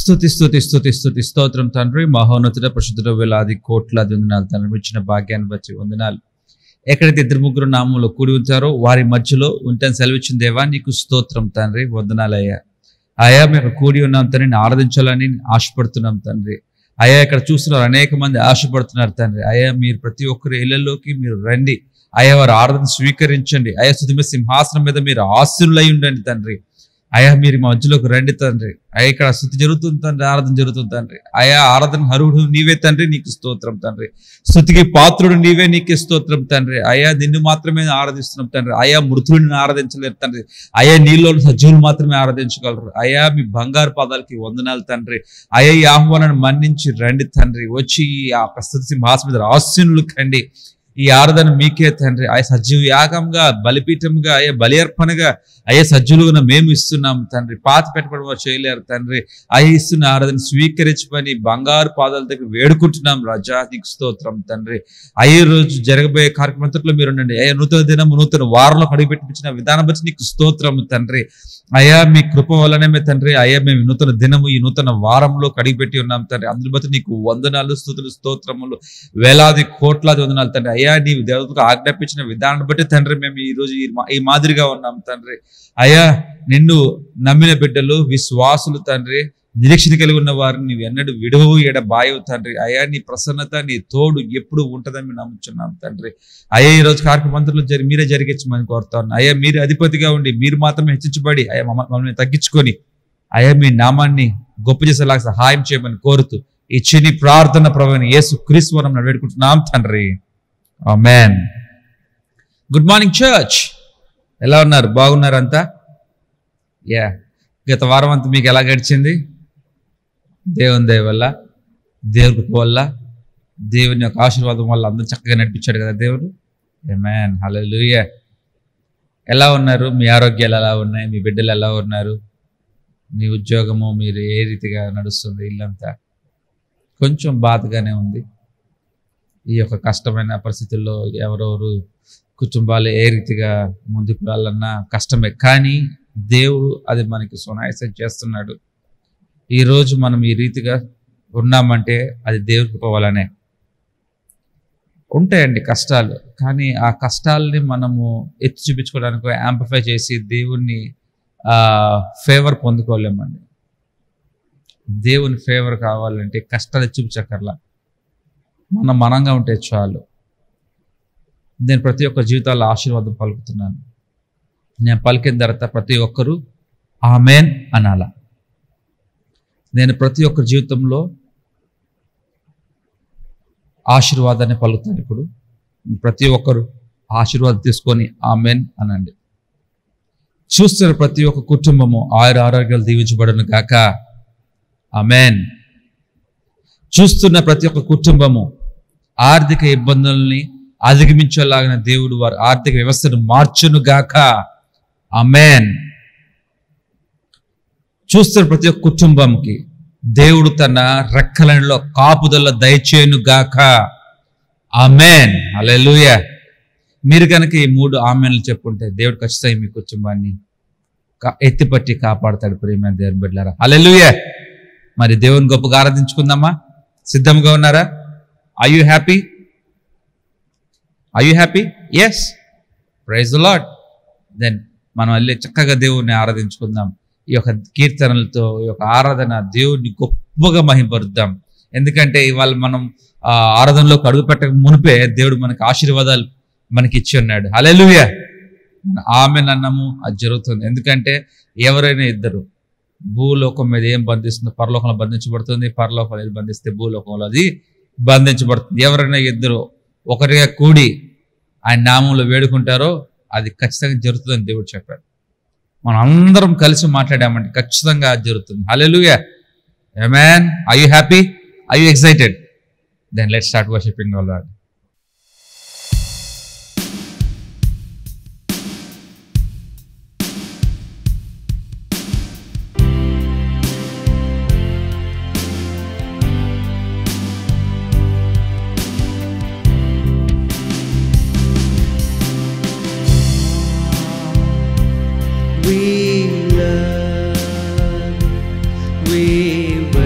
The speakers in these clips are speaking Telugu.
స్తుతి స్తుతి స్తుతి స్తుతి స్తోత్రం తండ్రి మహోన్నతుడ ప్రశుద్ధుడ వేలాది కోట్లాది వందనాలు తండ్రి ఇచ్చిన భాగ్యాన్ని బట్టి వందనాలు ఎక్కడైతే ఇద్దరు ముగ్గురు నామంలో కూడి ఉంచారో వారి మధ్యలో ఉంటాను సెలవిచ్చిన దేవా నీకు స్తోత్రం తండ్రి వందనాలయ్యా అయా మేము కూడి ఉన్నాం తండ్రి నేను ఆరాధించాలని ఆశపడుతున్నాం తండ్రి అయా ఇక్కడ చూస్తున్నారు అనేక మంది ఆశపడుతున్నారు తండ్రి అయా మీరు ప్రతి ఒక్కరి ఇళ్లలోకి మీరు రండి అయా వారి ఆరాధన స్వీకరించండి అయా సుధిమ సింహాసనం మీద మీరు ఆశీనులై ఉండండి తండ్రి అయా మీరు మా మధ్యలోకి రండి తండ్రి అయ్యా ఇక్కడ స్థుతి జరుగుతుంది తండ్రి ఆరాధన జరుగుతుంది తండ్రి అయా ఆరాధన హరుడు నీవే తండ్రి నీకు స్తోత్రం తండ్రి స్థుతికి పాత్రుడు నీవే నీకే స్తోత్రం తండ్రి అయా నిన్ను మాత్రమే ఆరాధిస్తున్నాం తండ్రి అయా మృతుడిని ఆరాధించలేరు తండ్రి అయా నీలో సజీవులు మాత్రమే ఆరాధించగలరు అయా మీ బంగారు పాదాలకి వందనాలు తండ్రి అయా ఈ ఆహ్వానాన్ని మన్నించి రండి తండ్రి వచ్చి ఈ ఆ స్థుతి సింహాసనం మీద ఆశీనులు కండి ఈ ఆరాధన మీకే తండ్రి అయ్యా సజీవ యాగంగా బలిపీఠంగా అయ్యా బలి అర్పణగా అయ్యే సజ్జులుగా మేము ఇస్తున్నాం తండ్రి పాత పెట్టబడి వారు చేయలేరు తండ్రి అయ్యా ఇస్తున్న ఆరాధన స్వీకరించమని బంగారు పాదాల దగ్గర వేడుకుంటున్నాం రాజా నీకు స్తోత్రం తండ్రి అయ్యే రోజు జరగబోయే కార్యక్రమంలో మీరు ఉండండి అయ్యా నూతన దినం నూతన వారంలో అడుగుపెట్టించిన విధానం బట్టి నీకు స్తోత్రం తండ్రి అయ్యా మీ కృప వలనమే తండ్రి అయ్యా మేము ఈ నూతన దినము ఈ నూతన వారంలో కడిగిపెట్టి ఉన్నాం తండ్రి అందులో బట్టి నీకు వందనాలు స్థుతులు స్తోత్రములు వేలాది కోట్లాది వందనాలు తండ్రి అయ్యా నీ దేవతకు ఆజ్ఞాపించిన విధానం బట్టి తండ్రి మేము ఈ రోజు ఈ మా- ఈ మాదిరిగా ఉన్నాం తండ్రి అయ్యా నిన్ను నమ్మిన బిడ్డలు విశ్వాసులు తండ్రి నిరీక్షణ కలిగి ఉన్న వారిని నీవు ఎన్నడూ విడవవు ఎడ బాయవు తండ్రి అయ్యా నీ ప్రసన్నత నీ తోడు ఎప్పుడు ఉంటుందని మేము నమ్ముచున్నాం తండ్రి అయ్యా ఈ రోజు కార్యక్రమంలో జరి మీరే జరిగించమని కోరుతాను అయ్యా మీరు అధిపతిగా ఉండి మీరు మాత్రమే హెచ్చించబడి అయ్యా మమ్మ- మమ్మల్ని తగ్గించుకొని అయ్యా మీ నామాన్ని గొప్ప చేసేలాగా సహాయం చేయమని కోరుతూ ఈ చిన్ని ప్రార్థన ప్రభాని యేసు క్రీస్తు మనం వేడుకుంటున్నాం తండ్రి ఆమెన్ గుడ్ మార్నింగ్ చర్చ్ ఎలా ఉన్నారు బాగున్నారు అంతా యా గత వారం అంతా మీకు ఎలా గడిచింది దేవుని దయ వల్ల దేవుని కృప వల్ల దేవుని యొక్క ఆశీర్వాదం వల్ల అందరూ చక్కగా నడిపించాడు కదా దేవుడు మ్యాన్ హల్లెలూయా ఎలా ఉన్నారు మీ ఆరోగ్యాలు ఎలా ఉన్నాయి మీ బిడ్డలు ఎలా ఉన్నారు మీ ఉద్యోగము మీరు ఏ రీతిగా నడుస్తుంది ఇల్లంతా కొంచెం బాధగానే ఉంది ఈ యొక్క కష్టమైన పరిస్థితుల్లో ఎవరెవరు కుటుంబాలు ఏ రీతిగా ముందుకు వెళ్ళాలన్నా కష్టమే కానీ దేవుడు అది మనకి సునాయాసం చేస్తున్నాడు ఈరోజు మనం ఈ రీతిగా ఉన్నామంటే అది దేవుడి కృప వలనే ఉంటాయండి కష్టాలు కానీ ఆ కష్టాలని మనము ఎత్తి చూపించుకోవడానికి యాంప్లిఫై చేసి దేవుణ్ణి ఫేవర్ పొందుకోలేమండి దేవుని ఫేవర్ కావాలంటే కష్టాలు చూపించక్కర్లా మనం మనంగా ఉంటే చాలు నేను ప్రతి ఒక్క జీవితాల్లో ఆశీర్వాదం పలుకుతున్నాను నేను పలికిన తర్వాత ప్రతి ఒక్కరూ ఆమెన్ అనాల నేను ప్రతి ఒక్క జీవితంలో ఆశీర్వాదాన్ని పలుకుతాను ఇప్పుడు ప్రతి ఒక్కరు ఆశీర్వాదం తీసుకొని ఆమెన్ అనండి చూస్తున్న ప్రతి ఒక్క కుటుంబము ఆయుర ఆరోగ్యాలు దీవించబడను గాక ఆమెన్ చూస్తున్న ప్రతి ఒక్క కుటుంబము ఆర్థిక ఇబ్బందుల్ని అధిగమించేలాగిన దేవుడు వారి ఆర్థిక వ్యవస్థను మార్చును గాక అమెన్ చూస్తున్న ప్రతి ఒక్క కుటుంబంకి దేవుడు తన రెక్కలలో కాపుదల దయచేయును గాక అమెన్ అలెలుయ మీరు కనుక ఈ మూడు ఆమెన్లు చెప్పుంటే దేవుడు ఖచ్చితంగా మీ కుటుంబాన్ని కా- ఎత్తిపట్టి కాపాడతాడు ప్రేమ దేవుని బిడ్డారా అలెలుయ మరి దేవుని గొప్పగా ఆరాధించుకుందామా సిద్ధంగా ఉన్నారా I you happy I you happy yes praise Lord then మనం వెళ్ళి చక్కగా దేవుణ్ణి ఆరాధించుకుందాం ఈ యొక్క కీర్తనలతో ఈ యొక్క ఆరాధన దేవుడిని గొప్పగా మహింపరుద్దాం ఎందుకంటే ఇవాళ మనం ఆ ఆరాధనలోకి అడుగు పెట్టక మునిపే దేవుడు మనకి ఆశీర్వాదాలు మనకి ఇచ్చి ఉన్నాడు హల్లెలూయా ఆమె అన్నము అది జరుగుతుంది ఎందుకంటే ఎవరైనా ఇద్దరు భూలోకం మీద ఏం బంధిస్తుందో పరలోకంలో బంధించబడుతుంది పరలోకంలో ఏది బంధిస్తే భూలోకంలో అది బంధించబడుతుంది ఎవరైనా ఇద్దరు ఒకరిగా కూడి ఆయన నామంలో వేడుకుంటారో అది ఖచ్చితంగా జరుగుతుందని దేవుడు చెప్పాడు మనం అందరం కలిసి మాట్లాడామంటే ఖచ్చితంగా అది జరుగుతుంది hallelujah man I you happy I you excited then let start worshipping all Lord We love, we worship.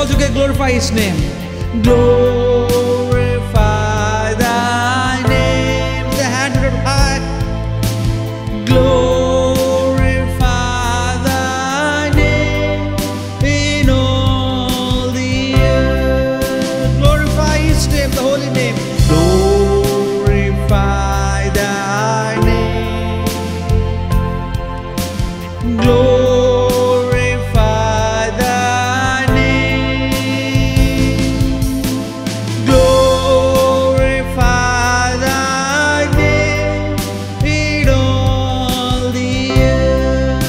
all together glorify His name. Glorify Thy name. With the hand lifted high. Glorify Thy name in all the earth. Glorify His name, the holy name. Glorify Thy name. Glorify Thy name. Glorify Thy name in all the earth.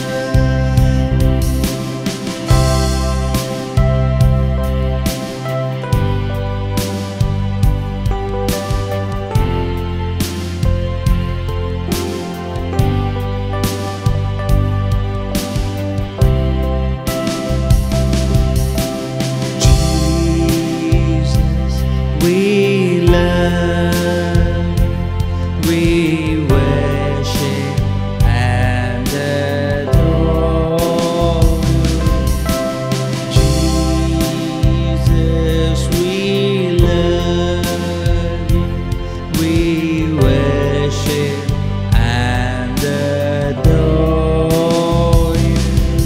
Jesus, we love, we worship and adore. Jesus, we love you, we worship and adore you.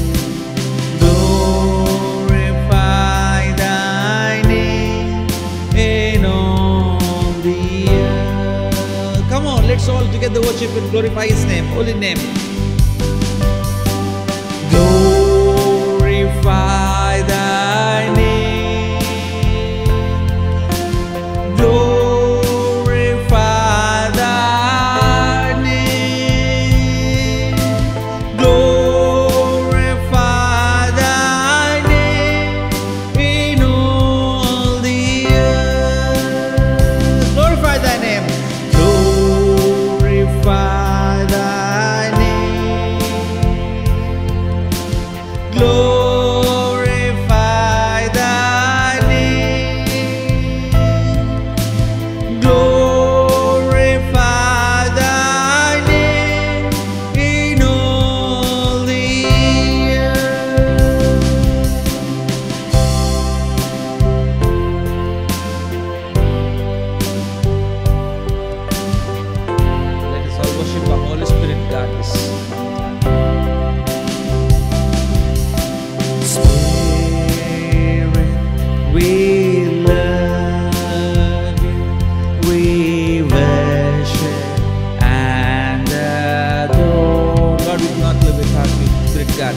Glorify Thy name in all the earth. Come on, let's all together worship and glorify His name, holy name. Glorify Thy name. Glorify Thy name. Glorify Thy name in all the earth. Glorify Thy name. Glorify Thy name. Glorify Thy name. Glorify Thy name in all the earth. Let us all worship our Holy Spirit, God. Spirit, we love you, we worship and adore. God, we do not live without you, Spirit God.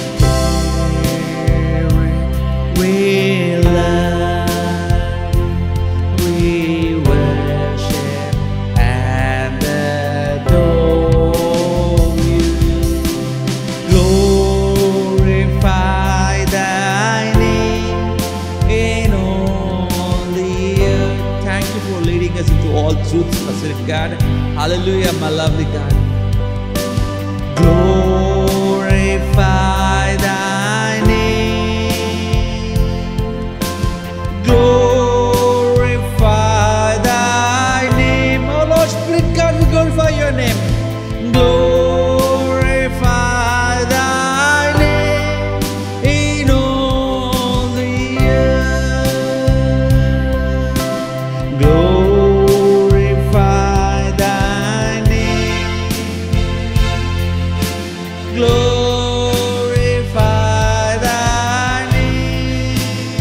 Spirit, we love you, we worship and adore you. Glorify Thy name in all the earth. Thank you for leading us into all truths, Spirit God. Hallelujah, my lovely God. Glorify Thy name. Glorify Thy name. Oh Lord, Spirit God, we glorify Your name. Glorify Thy name in all the earth. Glorify Thy name. Glorify Thy name.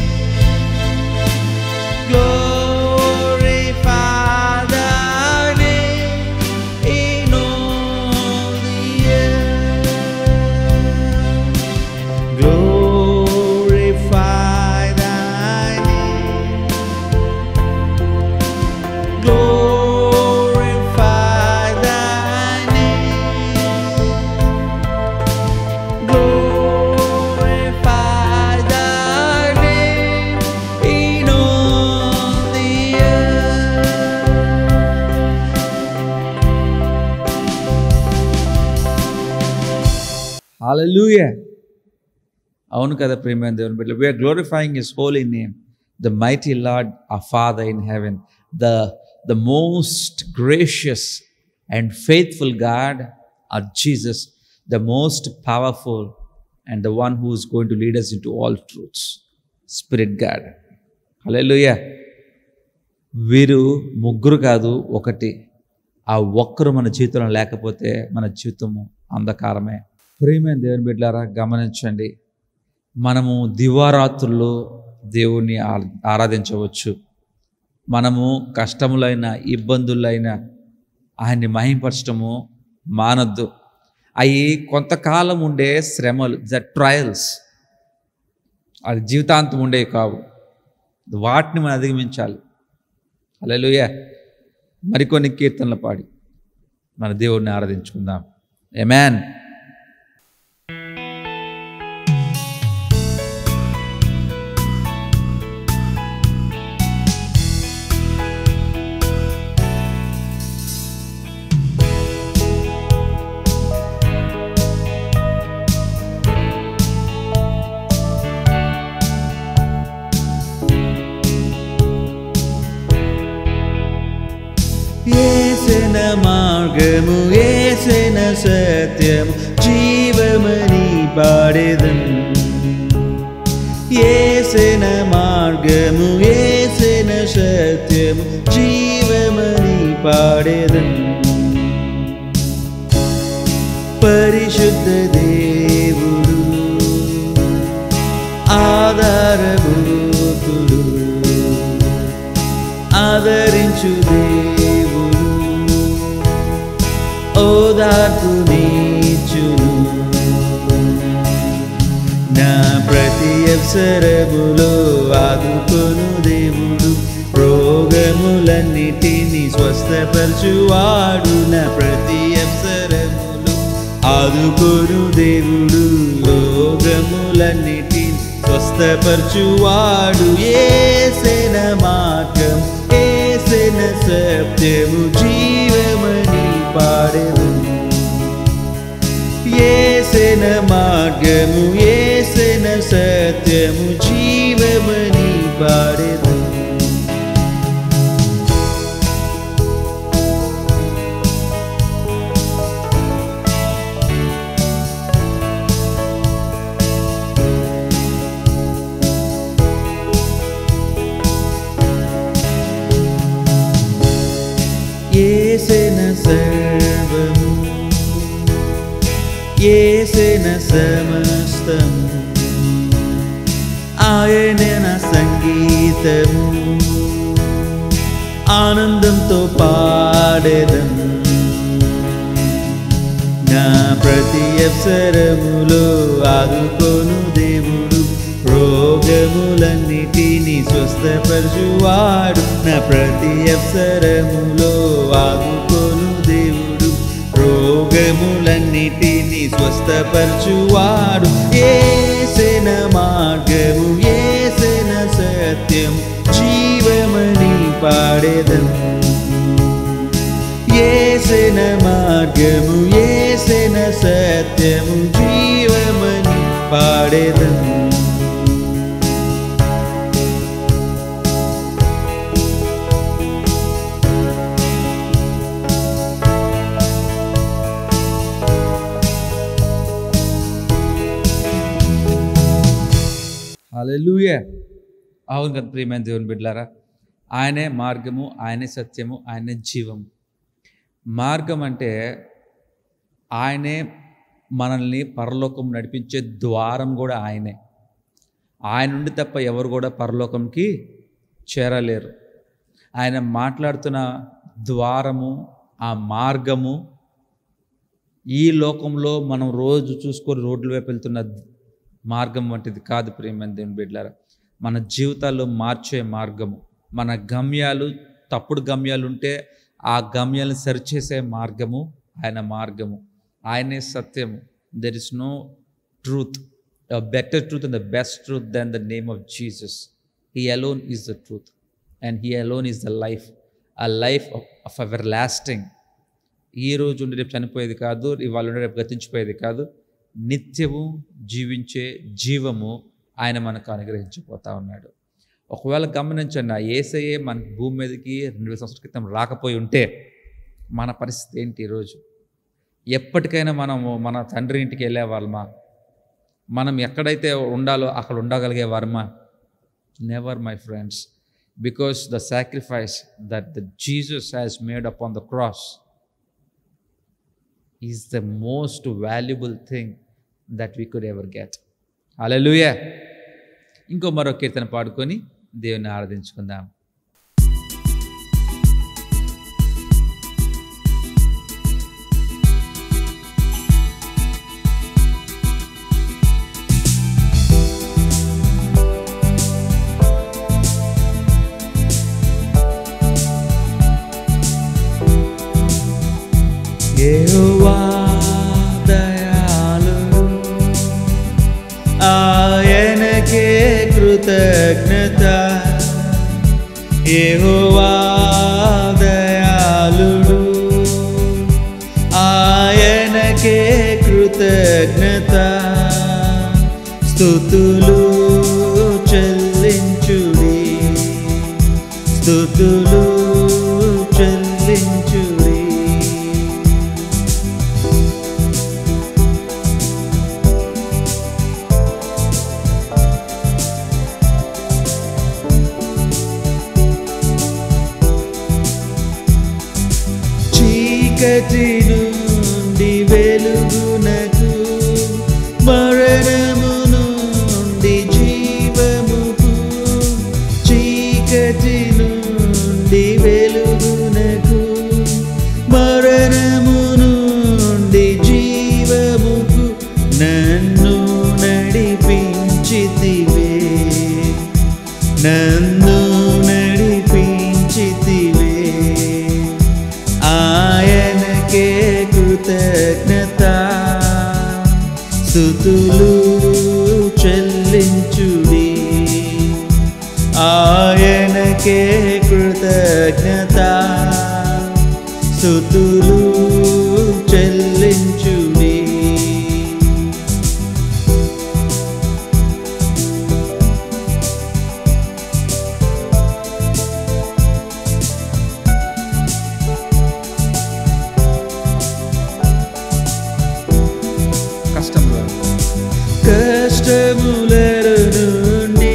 Glorify Thy name in all the earth. Glorify Thy name. Glorify Thy name. Glorify Thy name in all the Hallelujah. అవును కదా ప్రేమైన దేవుని బిడ్డలు we are glorifying his holy name the mighty Lord ఆ father in heaven the the most gracious and faithful God our Jesus the most powerful and the one who is going to lead us into all truths spirit God hallelujah వీరు ముగ్గురు కాదు ఒకటి ఆ ఒక్కరు మన జీవితంలో లేకపోతే మన జీవితము అంధకారమే ప్రియమైన దేవుని బిడ్డారా గమనించండి మనము దివారాత్రుల్లో దేవుణ్ణి ఆ- ఆరాధించవచ్చు మనము కష్టములైన ఇబ్బందులైన ఆయన్ని మహింపరచడము మానద్దు అవి కొంతకాలం ఉండే శ్రమలు ద ట్రయల్స్ అది జీవితాంతం ఉండేవి కావు వాటిని మనం అధిగమించాలి అలెలుయ మరికొన్ని కీర్తనలు పాడి మన దేవుడిని ఆరాధించుకుందాం ఎమాన్ ఏసిన మార్గము ఏసిన సత్యము జీవమని పాడేదన్ ఏసిన మార్గము ఏసిన సత్యము జీవమని పాడేదన్ పరిశుద్ధ దేవుడు ఆధారభూతుడు ఆదరించు దేవుడు ఓదార్పు నీచును నా ప్రతి అవసరములో ఆదుకొను దేవుడు రోగములన్నిటినీ స్వస్థపరచువాడు నా ప్రతి అవసరములు ఆదుకొను దేవుడు రోగములన్నిటిని స్వస్థపరచువాడు ఏసిన మార్గం ఏసిన సత్యము జీవమని పాడెను ఏసిన మార్గము ఏసిన సత్యము జీవమని పాడెను ఏసిన సర్వము ఏసిన సమస్తము ఆయన నా సంగీతము ఆనందంతో పాడేదము నా ప్రతి అవసరములో ఆదుకోను దేవుడు రోగములన్నిటినీ స్వస్థపరచువాడు నా ప్రతి అవసరములో ఆదుకోను దేవుడు రోగములన్నిటినీ స్వస్థపరచువాడు ఏసిన మార్గము ఏసిన సత్యం జీవమని పాడేదము ఏసిన మార్గము ఏసిన సత్యము జీవమని పాడేదము హల్లెలూయ అవును కదా ప్రియమైన దేవుని బిడ్డలారా ఆయనే మార్గము ఆయనే సత్యము ఆయనే జీవము మార్గం అంటే ఆయనే మనల్ని పరలోకం నడిపించే ద్వారం కూడా ఆయనే ఆయన నుండి తప్ప ఎవరు కూడా పరలోకంకి చేరలేరు ఆయన మాట్లాడుతున్న ద్వారము ఆ మార్గము ఈ లోకంలో మనం రోజు చూసుకొని రోడ్ల వైపు వెళ్తున్న మార్గం వంటిది కాదు ప్రియమైన దేవుని బిడ్డలారా మన జీవితాల్లో మార్చే మార్గము మన గమ్యాలు తప్పుడు గమ్యాలు ఉంటే ఆ గమ్యాలను సరిచేసే మార్గము ఆయన మార్గము ఆయనే సత్యము there is no truth better truth and the best truth then the name of Jesus he alone is the truth and he alone is the life ఆ లైఫ్ ఆఫ్ ఎవర్ లాస్టింగ్ ఈ రోజు ఉండి రేపు చనిపోయేది కాదు ఇవాళ ఉండి రేపు గతించిపోయేది కాదు నిత్యము జీవించే జీవము ఆయన మనకు అనుగ్రహించిపోతా ఉన్నాడు ఒకవేళ గమనించండి ఆ ఏసయ్యే మన భూమి మీదకి రెండు వేల సంవత్సరాల క్రితం రాకపోయి ఉంటే మన పరిస్థితి ఏంటి ఈరోజు ఎప్పటికైనా మనము మన తండ్రి ఇంటికి వెళ్ళే వాళ్ళమా మనం ఎక్కడైతే ఉండాలో అక్కడ ఉండగలిగే వారమా never my friends because the sacrifice that the Jesus has made up on the cross is the most valuable thing that we could ever get hallelujah ఇంకో మరో కీర్తన పాడుకొని దేవుని ఆరాధించుకుందాం యెహోవా దయాళుడు ఆయనకే కృతజ్ఞత యెహోవా దయాళుడు ఆయనకే కృతజ్ఞత స్తుతులు చెల్లించుడి స్తుతులు చెల్లించుడి చీకటి నుండి వెలుగునకు మరణము నుండి జీవముకు చీకటి నుండి వెలుగునకు మరణము నుండి జీవముకు నన్ను నడిపించితివే నన్ను నడిపించితివే ఆయనకే కృతజ్ఞత స్థుతులు చెల్లించుడి ఆయనకే కృతజ్ఞత స్థుతులు చెల్లించుడి కష్టంలో కష్టముల నుండి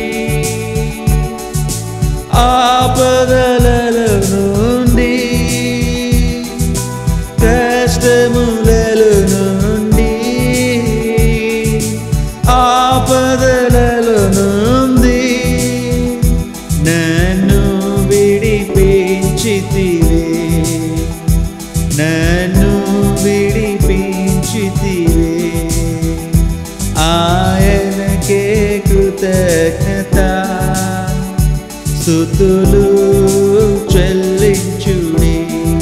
ఆపదల నుండి కష్టముల నుండి ఆపదల నుండి నన్ను విడిపించితివే నన్ను విడిపించితివే ఆయనకే కృతజ్ఞత స్థుతులు చెల్లించుడి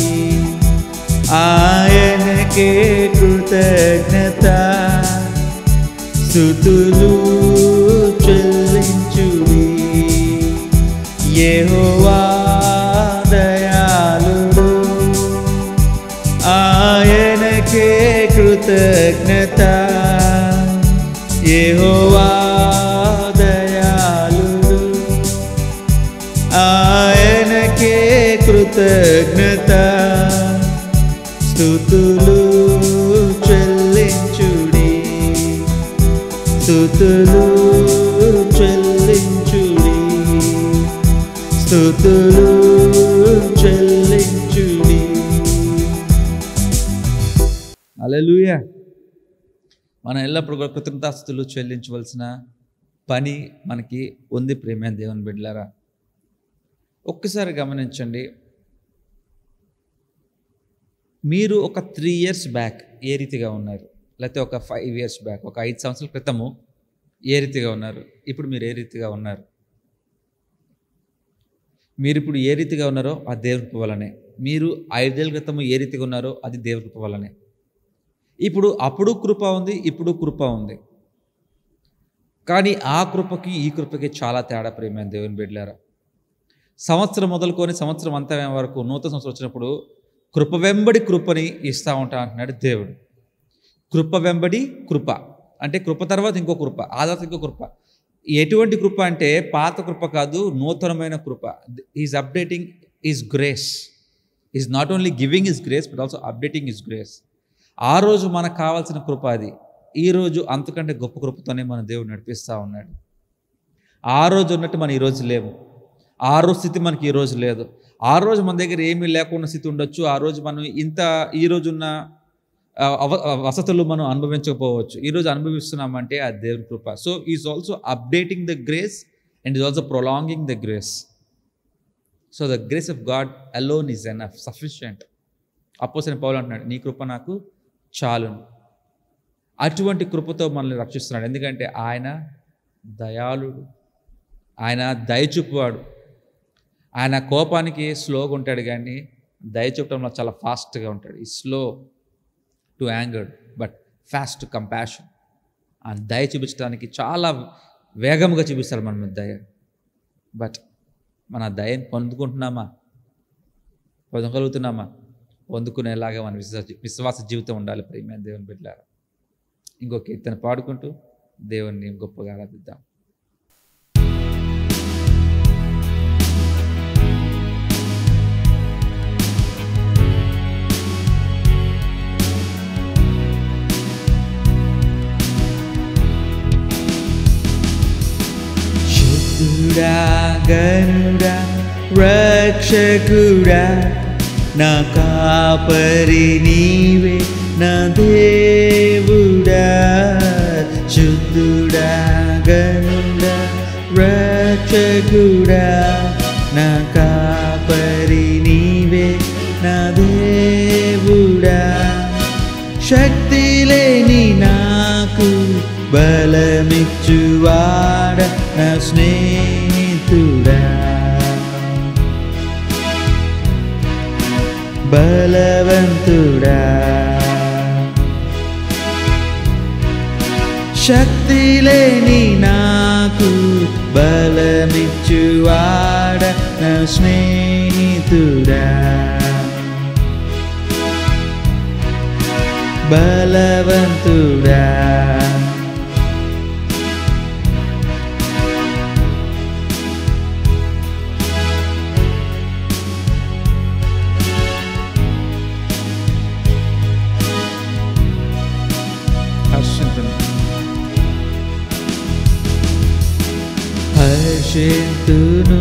ఆయనకే కృతజ్ఞత స్థుతులు చెల్లించుడి యెహోవా దయాళుడు ఆయనకే కృతజ్ఞత యెహోవా దయాళుడు ఆయనకే కృతజ్ఞత స్థుతులు చెల్లించుడి స్థుతులు చెల్లించుడి స్థుతులు చెల్లించుడి అలలుయ మనం ఎల్లప్పుడూ కూడా కృతజ్ఞతాస్తులు చెల్లించవలసిన పని మనకి ఉంది ప్రేమైన దేవుని బిడ్డలారా ఒక్కసారి గమనించండి మీరు ఒక త్రీ ఇయర్స్ బ్యాక్ ఏ రీతిగా ఉన్నారు లేకపోతే ఒక ఫైవ్ ఇయర్స్ బ్యాక్ ఒక ఐదు సంవత్సరాల క్రితము ఏ రీతిగా ఉన్నారు ఇప్పుడు మీరు ఏ రీతిగా ఉన్నారు మీరు ఇప్పుడు ఏ రీతిగా ఉన్నారో ఆ దేవుని కృప వల్లనే మీరు ఐదేళ్ళ క్రితము ఏ రీతిగా ఉన్నారో అది దేవుని కృప వల్లనే ఇప్పుడు అప్పుడు కృప ఉంది ఇప్పుడు కృప ఉంది కానీ ఆ కృపకి ఈ కృపకి చాలా తేడా ప్రేమైన దేవుని బిడ్డలారా సంవత్సరం మొదలుకొని సంవత్సరం అంతమే వరకు నూతన సంవత్సరం వచ్చినప్పుడు కృప వెంబడి కృపని ఇస్తూ ఉంటా అంటున్నాడు దేవుడు కృప వెంబడి కృప అంటే కృప తర్వాత ఇంకో కృప ఆ తర్వాత ఇంకో కృప ఎటువంటి కృప అంటే పాత కృప కాదు నూతనమైన కృప is updating is grace is not only giving is grace but also updating is grace ఆ రోజు మనకు కావాల్సిన కృప అది ఈ రోజు అంతకంటే గొప్ప కృపతోనే మన దేవుడు నడిపిస్తూ ఉన్నాడు ఆ రోజు ఉన్నట్టు మనం ఈరోజు లేము ఆ రోజు స్థితి మనకి ఈ రోజు లేదు ఆ రోజు మన దగ్గర ఏమీ లేకుండా స్థితి ఉండొచ్చు ఆ రోజు మనం ఇంత ఈ రోజు ఉన్న ఆ, అవ- ఆ, వసతులు మనం అనుభవించకపోవచ్చు ఈరోజు అనుభవిస్తున్నామంటే ఆ దేవుడి కృప so is also updating the grace and is also prolonging the grace so the grace of God alone is enough sufficient అపోసిన పౌలు అంటున్నాడు నీ కృప నాకు చాలును అటువంటి కృపతో మనల్ని రక్షిస్తున్నాడు ఎందుకంటే ఆయన దయాళుడు ఆయన దయచూపువాడు ఆయన కోపానికి స్లోగా ఉంటాడు కానీ దయ చూపడంలో చాలా ఫాస్ట్గా ఉంటాడు ఈ slow to angered but fast to compassion ఆ దయ చూపించడానికి చాలా వేగంగా చూపిస్తాడు మన మీద దయ బట్ మన దయని పొందుకుంటున్నామా పొందగలుగుతున్నామా పొందుకునేలాగా మన విశ్వాస విశ్వాస జీవితం ఉండాలి ప్రేమ దేవుని బిడ్డలారా ఇంకో కీర్తన పాడుకుంటూ దేవుణ్ణి గొప్పగా ఆరాధిద్దాం శుద్ధుడా గనుడా రక్షకుడా నా కాపరి నీవే నా దేవుడా శుద్ధుడా గనుడా రక్షకుడా నా కాపరి నీవే నా దేవుడా శక్తి లేని నాకు బలమిచ్చువాడ నా స్నేహితుడా బలవంతుడా శక్తి లేని నాకు బలమిచ్చువాడ నా స్నేహితుడా బలవంతుడా హర్షించండి హర్షింతును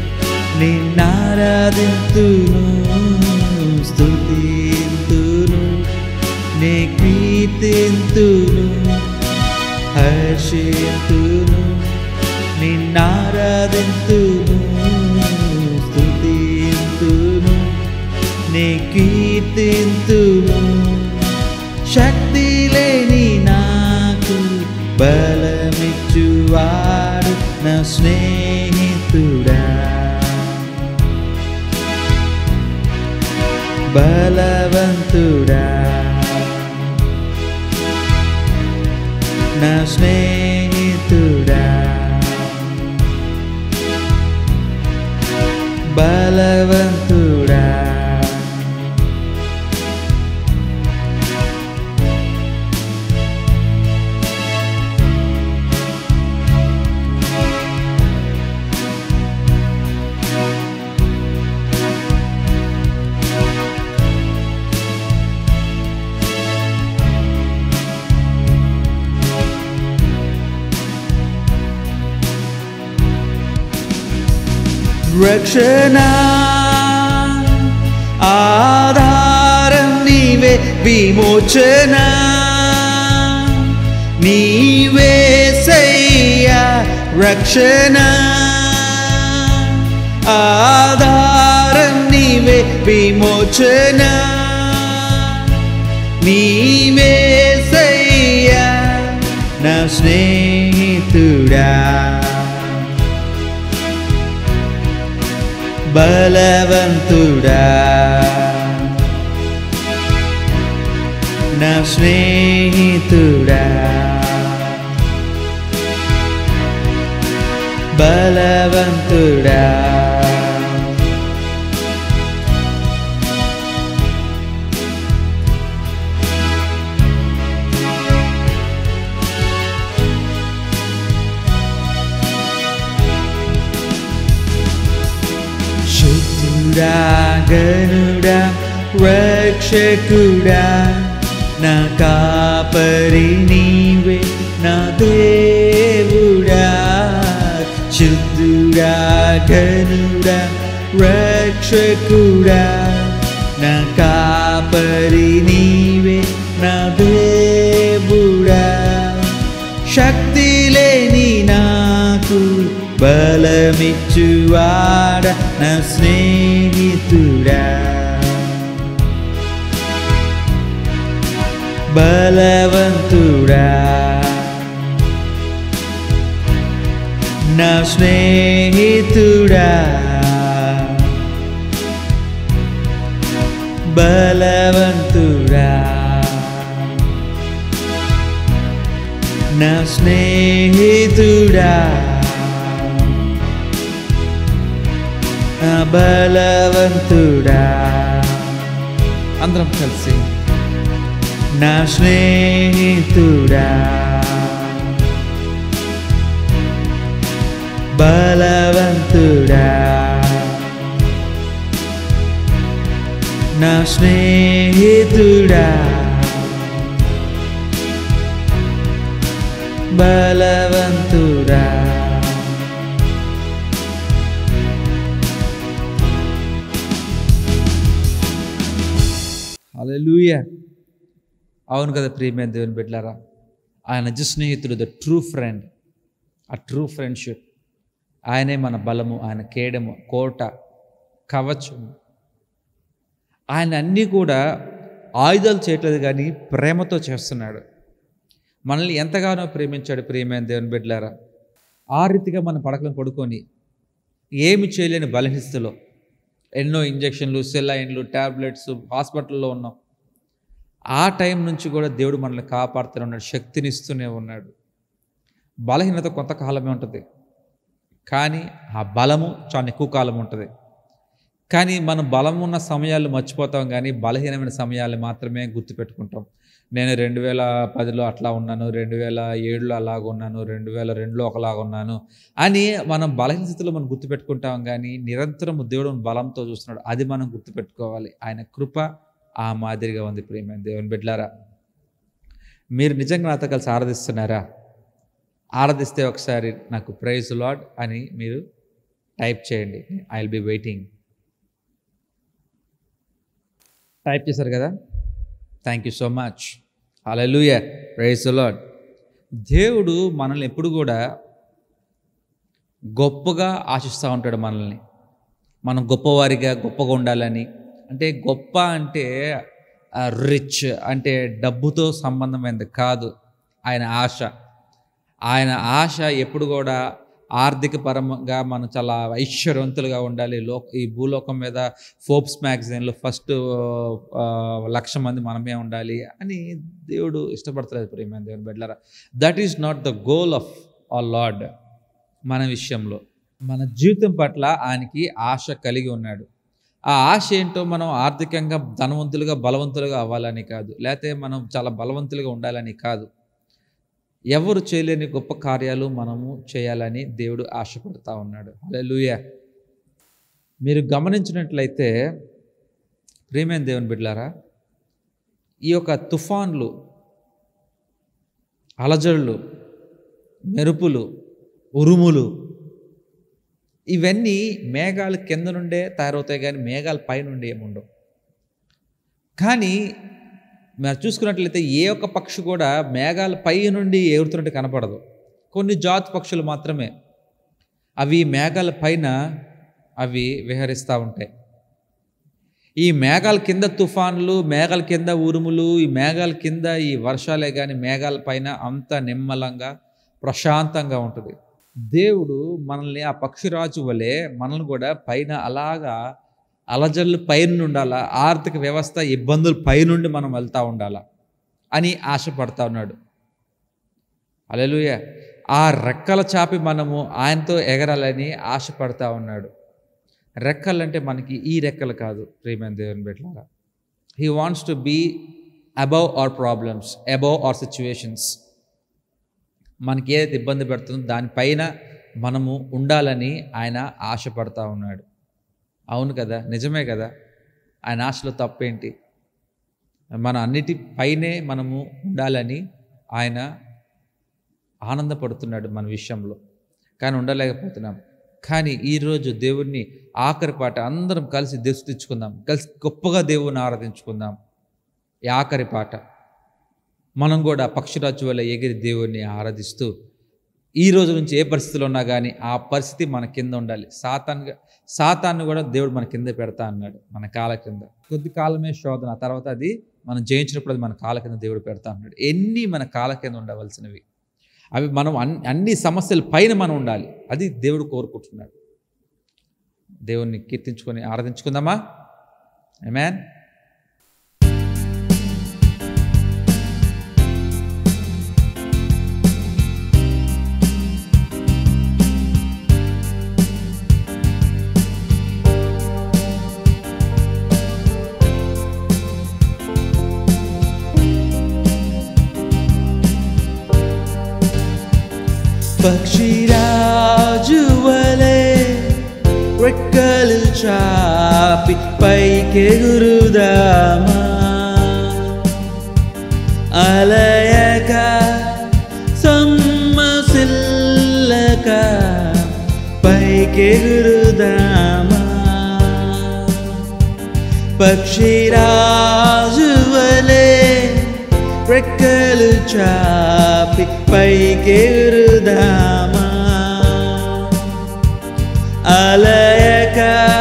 నిన్నారాధింతును స్తుతింతును నే కీర్తింతును హర్షింతును నిన్నారాధింతును స్తుతింతును నే కీర్తింతును శక్తి లేని నాకు బలమిచ్చువాడు నా స్నేహితుడా బలవంతుడా నా స్నేహితుడా బలవంతుడా రక్షణ ఆధారం నీవే విమోచన నీవే సయ్యా రక్షణ ఆధారం నీవే విమోచన నీవే సయ్యా నా స్నేహితుడా బలవంతుడా నా స్నేహితుడా బలవంతుడా శుద్ధుడా గనుడా రక్షకుడా నా కాపరి నీవే నా దేవుడా స్నేహితుడా గనుడా రక్షకుడా నా కాపరి నీవే నా దేవుడా శక్తి లేని నాకు బలమిచ్చువాడ నా స్నేహితుడా బలవంతుడా నా స్నేహితుడా బలవంతుడా నా స్నేహితుడా నా బలవంతుడా అందరం కలిసి నా స్నేహితుడా బలవంతుడా నా స్నేహితుడా బలవంతుడా హల్లెలూయ అవును కదా ప్రియమైన దేవుని బిడ్డలారా ఆయన నిజ స్నేహితుడు ద ట్రూ ఫ్రెండ్ ఆ ట్రూ ఫ్రెండ్షిప్ ఆయనే మన బలము ఆయన కేడము కోట కవచము ఆయన అన్నీ కూడా ఆయుధాలు చేయట్లేదు కానీ ప్రేమతో చేస్తున్నాడు మనల్ని ఎంతగానో ప్రేమించాడు ప్రియమైన దేవుని బిడ్డలారా ఆ రీతిగా మన పడకలను పడుకొని ఏమి చేయలేని బలహిస్తులో ఎన్నో ఇంజక్షన్లు సెలైన్లు ట్యాబ్లెట్స్ హాస్పిటల్లో ఉన్నాం ఆ టైం నుంచి కూడా దేవుడు మనల్ని కాపాడుతూనే ఉన్నాడు శక్తిని ఇస్తూనే ఉన్నాడు బలహీనత కొంతకాలమే ఉంటుంది కానీ ఆ బలము చాలా ఎక్కువ కాలం ఉంటుంది కానీ మనం బలం ఉన్న సమయాలు మర్చిపోతాం కానీ బలహీనమైన సమయాలు మాత్రమే గుర్తుపెట్టుకుంటాం నేను రెండు వేల పదిలో అట్లా ఉన్నాను రెండు వేల ఏడులో అలాగ ఉన్నాను రెండు వేల రెండులో ఒకలాగా ఉన్నాను అని మనం బలహీన స్థితిలో మనం గుర్తుపెట్టుకుంటాం కానీ నిరంతరం దేవుడు మన బలంతో చూస్తున్నాడు అది మనం గుర్తుపెట్టుకోవాలి ఆయన కృప ఆ మాదిరిగా ఉంది ప్రేమ దేవుని బిడ్డలారా మీరు నిజంగా నాతో కలిసి ఆరాధిస్తున్నారా ఆరాధిస్తే ఒకసారి నాకు ప్రైజ్ లాడ్ అని మీరు టైప్ చేయండి I will be waiting type చేశారు కదా thank you so much alleluia praise lord దేవుడు మనల్ని ఎప్పుడు కూడా గొప్పగా ఆశిస్తూ ఉంటాడు మనల్ని మనం గొప్పవారిగా గొప్పగా ఉండాలని అంటే గొప్ప అంటే రిచ్ అంటే డబ్బుతో సంబంధమైనది కాదు ఆయన ఆశ ఆయన ఆశ ఎప్పుడు కూడా ఆర్థిక పరంగా మనం చాలా ఐశ్వర్యవంతులుగా ఉండాలి లో ఈ భూలోకం మీద ఫోర్బ్స్ మ్యాగజైన్లో ఫస్ట్ లక్ష మంది మనమే ఉండాలి అని దేవుడు ఇష్టపడతలేదు ప్రియమైన దేవుని బిడ్డలారా that is not the goal of a lord మన విషయంలో మన జీవితం పట్ల ఆయనకి ఆశ కలిగి ఉన్నాడు ఆ ఆశ ఏంటో మనం ఆర్థికంగా ధనవంతులుగా బలవంతులుగా అవ్వాలని కాదు లేకపోతే మనం చాలా బలవంతులుగా ఉండాలని కాదు ఎవరు చేయలేని గొప్ప కార్యాలు మనము చేయాలని దేవుడు ఆశపడతా ఉన్నాడు హల్లెలూయ మీరు గమనించినట్లయితే ప్రేమైన దేవుని బిడ్డలారా ఈ యొక్క తుఫాన్లు అలజడులు మెరుపులు ఉరుములు ఇవన్నీ మేఘాలు కింద నుండే తయారవుతాయి కానీ మేఘాలు పైనుండి ఏముండవు కానీ మీరు చూసుకున్నట్లయితే ఏ ఒక్క పక్షి కూడా మేఘాల పై నుండి ఎగురుతున్నట్టు కనపడదు కొన్ని జాతి పక్షులు మాత్రమే అవి మేఘాల పైన అవి విహరిస్తూ ఉంటాయి ఈ మేఘాల కింద తుఫాన్లు మేఘాల కింద ఉరుములు ఈ మేఘాల కింద ఈ వర్షాలే కానీ మేఘాల పైన అంత నిమ్మలంగా ప్రశాంతంగా ఉంటుంది దేవుడు మనల్ని ఆ పక్షిరాజు వలె మనల్ని కూడా పైన అలాగా అలజల్లు పైన ఉండాలా ఆర్థిక వ్యవస్థ ఇబ్బందులు పైనుండి మనం వెళ్తూ ఉండాలా అని ఆశపడతా ఉన్నాడు అలెలుయ ఆ రెక్కల చాపి మనము ఆయనతో ఎగరాలని ఆశపడతా ఉన్నాడు రెక్కలంటే మనకి ఈ రెక్కలు కాదు ప్రియమైన దేవుని బిడ్డలారా he wants to be above our problems above our situations మనకి ఏదైతే ఇబ్బంది పెడుతుందో దానిపైన మనము ఉండాలని ఆయన ఆశపడతా ఉన్నాడు అవును కదా నిజమే కదా ఆయన ఆశలో తప్పేంటి మన అన్నిటి పైనే మనము ఉండాలని ఆయన ఆనందపడుతున్నాడు మన విషయంలో కానీ ఉండలేకపోతున్నాం కానీ ఈరోజు దేవుణ్ణి ఆఖరి పాట అందరం కలిసి తెచ్చుకుందాం కలిసి గొప్పగా దేవుణ్ణి ఆరాధించుకుందాం ఈ ఆఖరి పాట మనం కూడా పక్షిరాజు వల్ల ఎగిరి దేవుణ్ణి ఆరాధిస్తూ ఈ రోజు నుంచి ఏ పరిస్థితిలో ఉన్నా కానీ ఆ పరిస్థితి మన కింద ఉండాలి సాతాన్గా సాతాన్ని కూడా దేవుడు మన కింద పెడతా అన్నాడు మన కాళ్ళ కింద కొద్ది కాలమే శోధన ఆ తర్వాత అది మనం జయించినప్పుడు అది మన కాళ్ళ కింద దేవుడు పెడతా అన్నాడు ఎన్ని మన కాళ్ళ కింద ఉండవలసినవి అవి మనం అన్ని అన్ని సమస్యల పైన మనం ఉండాలి అది దేవుడు కోరుకుంటున్నాడు దేవుణ్ణి కీర్తించుకొని ఆరాధించుకుందామా మ్యాన్ పక్షిరాజు వలె రెక్కలు చాపి పైకెగురుదామా అలయక సమ్మసిల్లక పైకెగురుదామా పక్షిరాజు వలె రెక్కలు చాపి పైకెగురుదామా అలయక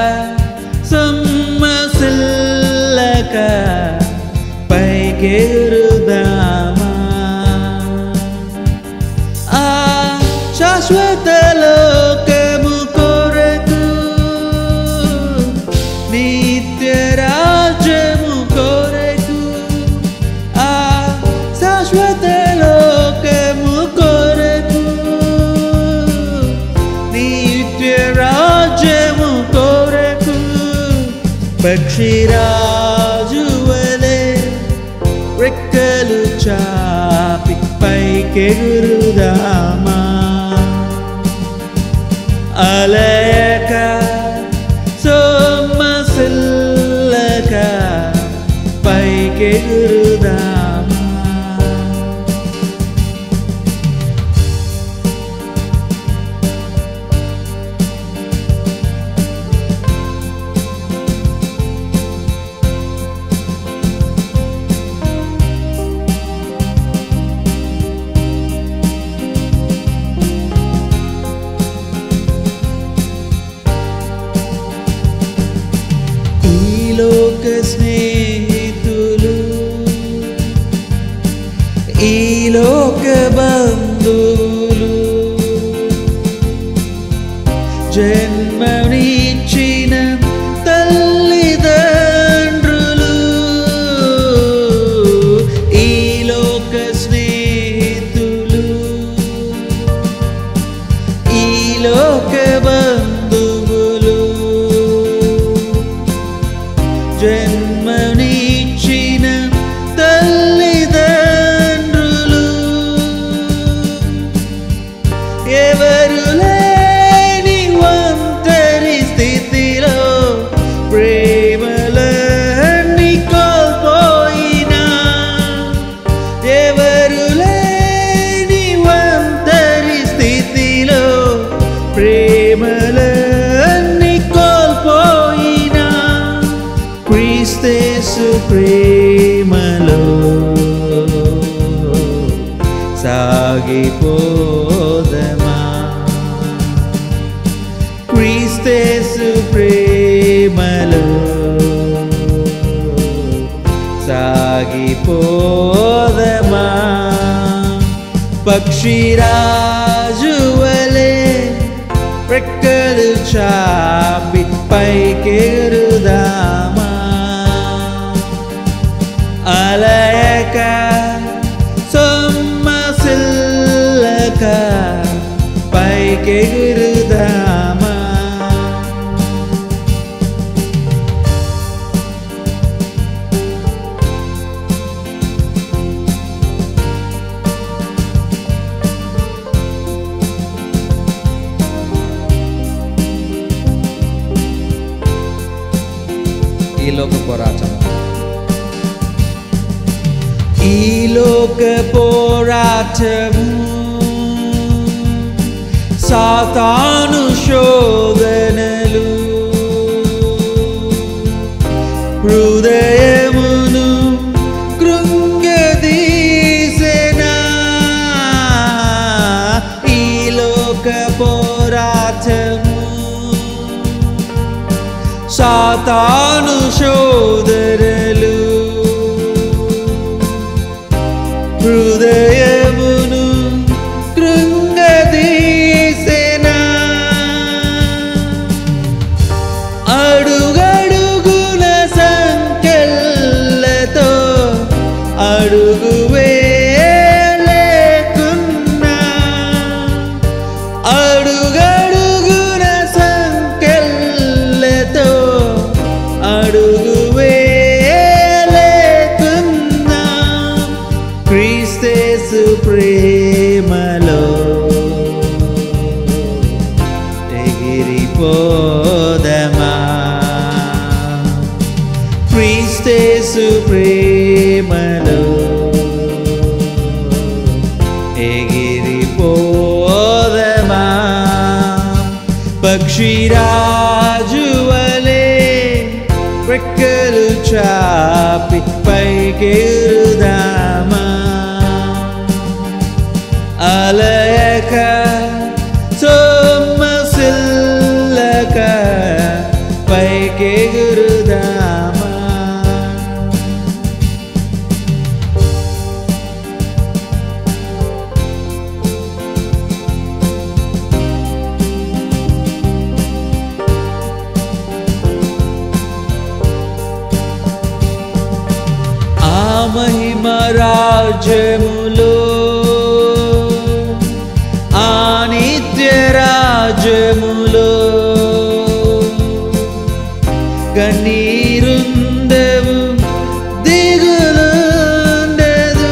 సమ్మసిల్లక పైకెగురుదామా ఆ శాశ్వత లోకము కొరకు నిత్య రాజ్యము కొరకు ఆ శాశ్వత లోకము కొరకు నిత్య రాజ్యము కొరకు పక్షిరాజు వలె రెక్కలు చాపి పైకెగురుదామా అలయక సోమసిల్లక పైకెగురుదామా ఈ లోక స్నేహితులు ఈ లోక బంధువులు జన్మనిచ్చిన తల్లిదండ్రులు ఈ లోక స్నేహితులు ఈ లోక బంధువులు జన్మనిచ్చిన తల్లిదండ్రులు ఎవరు లేని ఒంటరి స్థితిలో ప్రేమలన్నీ కోల్పోయినా ఎవరు లేని ఒంటరి స్థితిలో ప్రేమలన్నీ కోల్పోయినా క్రీస్తేసు ప్రేమలో సాగిపోదమా క్రీస్తేసు ప్రేమలో సాగిపోదమా పక్షిరాజు వలె రెక్కలు చాపి పైకెరుదామా అలయక సొమ్మసిల్లక పైకెగురుదామా ఈ లోక పోరాటం ఈ లోక పోరాటము సాతాను శోధ సాతాను శోధరలు హృదయమును కృంగదీసెనా అడుగడుగున సంకెళ్ళతో అడుగు వేలేకున్నా అడుగడుగున సంకెళ్ళతో అడుగు వేలేకున్నా క్రీస్తేసు ప్రేమలో ఎగిరిపోదమా క్రీస్తేసు ప్రేమలో ఎగిరిపోదమా పక్షిరాజు వలే రెక్కలు చాపి పైకెరుదామా అలయక సొమ్మసిల్లక పైకెగురుదామా ఆ మహిమ రాజ్యములో ఆ నిత్య రాజ్యములో కన్నీరుందవు దిగులుండదు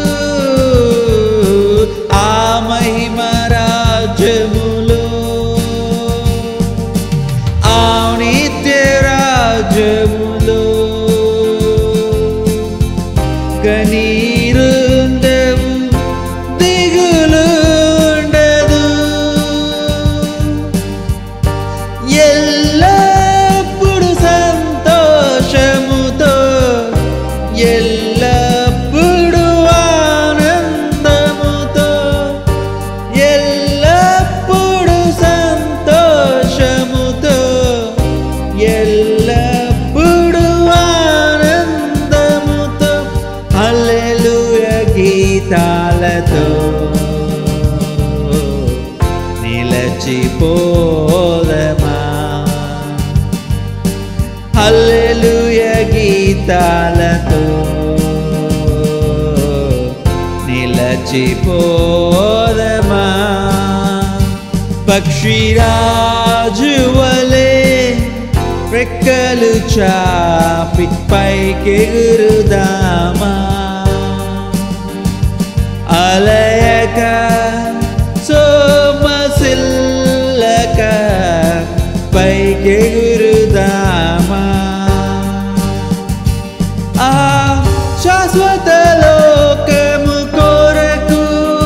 ఆ మహిమ రాజ్యములో ఆ నిత్య రాజ్యములో కనీరుండవు దిగులుండదు ఎల్లప్పుడు సంతోషముతో ఎల్లప్పుడు ఆనందముతో ఎల్లప్పుడు సంతోషముతో ఎల్లప్పుడు ఆనందముతో హల్లెలూయ గీతాలతో నిలచిపోదమా హల్లెలూయ గీతాలతో నిలచిపోదమా పక్షిరాజు వలే రెక్కలు చాపి పైకెగురుదామా అలయక సోమసిల్లక పైకెగురుదామా ఆ శాశ్వత లోకము కొరకు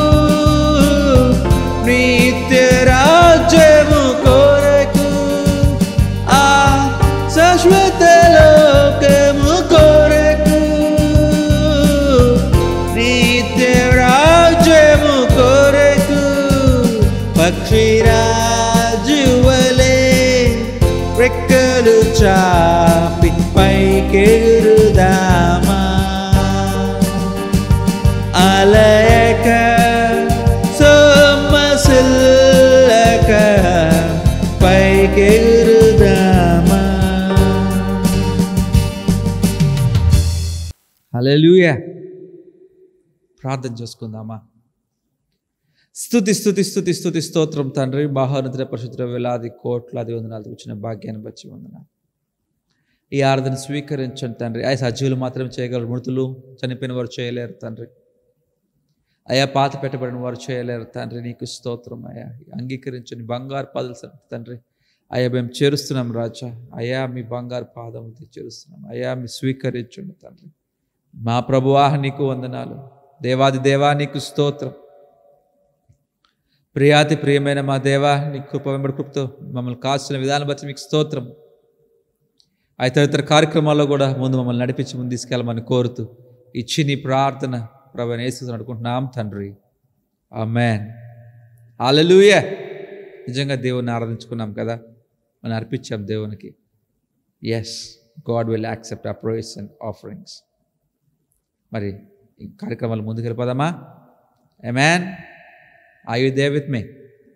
నిత్య రాజ్యము కొరకు ఆ శాశ్వత లోకము కొరకు నిత్య రాజ్యము కొరకు పక్షిరాజు వలే రెక్కలు చాపి పైకెగురుదామా అలయక సొమ్మసిల్లక పైకెగురుదామా హల్లెలూయా ప్రార్థన చేసుకుందామా స్థుతి స్థుతి స్థుతి స్థుతి స్తోత్రం తండ్రి మహోన్నత పరిశుద్ధ వేలాది కోట్లాది వందనాలు వచ్చిన భాగ్యాన్ని బట్టి వందనాలు ఈ ఆరాధన స్వీకరించండి తండ్రి అయ్యా సజీవులు మాత్రం చేయగలరు మృతులు చనిపోయిన వారు చేయలేరు తండ్రి అయ్యా పాత పెట్టబడిన వారు చేయలేరు తండ్రి నీకు స్తోత్రం అయ్యా అంగీకరించండి బంగారు పాదలు తండ్రి అయ్యా మేము చేరుస్తున్నాం రాజా అయ్యా మీ బంగారు పాదములతో చేరుస్తున్నాం అయ్యా మీ స్వీకరించండి తండ్రి మా ప్రభువా నీకు వందనాలు దేవాది దేవా నీకు స్తోత్రం ప్రియాతి ప్రియమైన మా దేవా నీ కృప వెంబడి కృపతో మమ్మల్ని కాల్చిన విధానం బట్టి మీకు స్తోత్రం ఆ ఇతర కార్యక్రమాల్లో కూడా ముందు మమ్మల్ని నడిపించి ముందు తీసుకెళ్ళమని కోరుతూ ఇచ్చి నీ ప్రార్థన ప్రభు నేస్తూ అనుకుంటున్నాం తండ్రి ఆమెన్ హల్లెలూయా నిజంగా దేవుని ఆరాధించుకున్నాం కదా మనం అర్పించాం దేవునికి yes god will accept a praise and offerings మరి ఈ కార్యక్రమాలు ముందుకు వెళ్ళిపోదామా amen are you there with me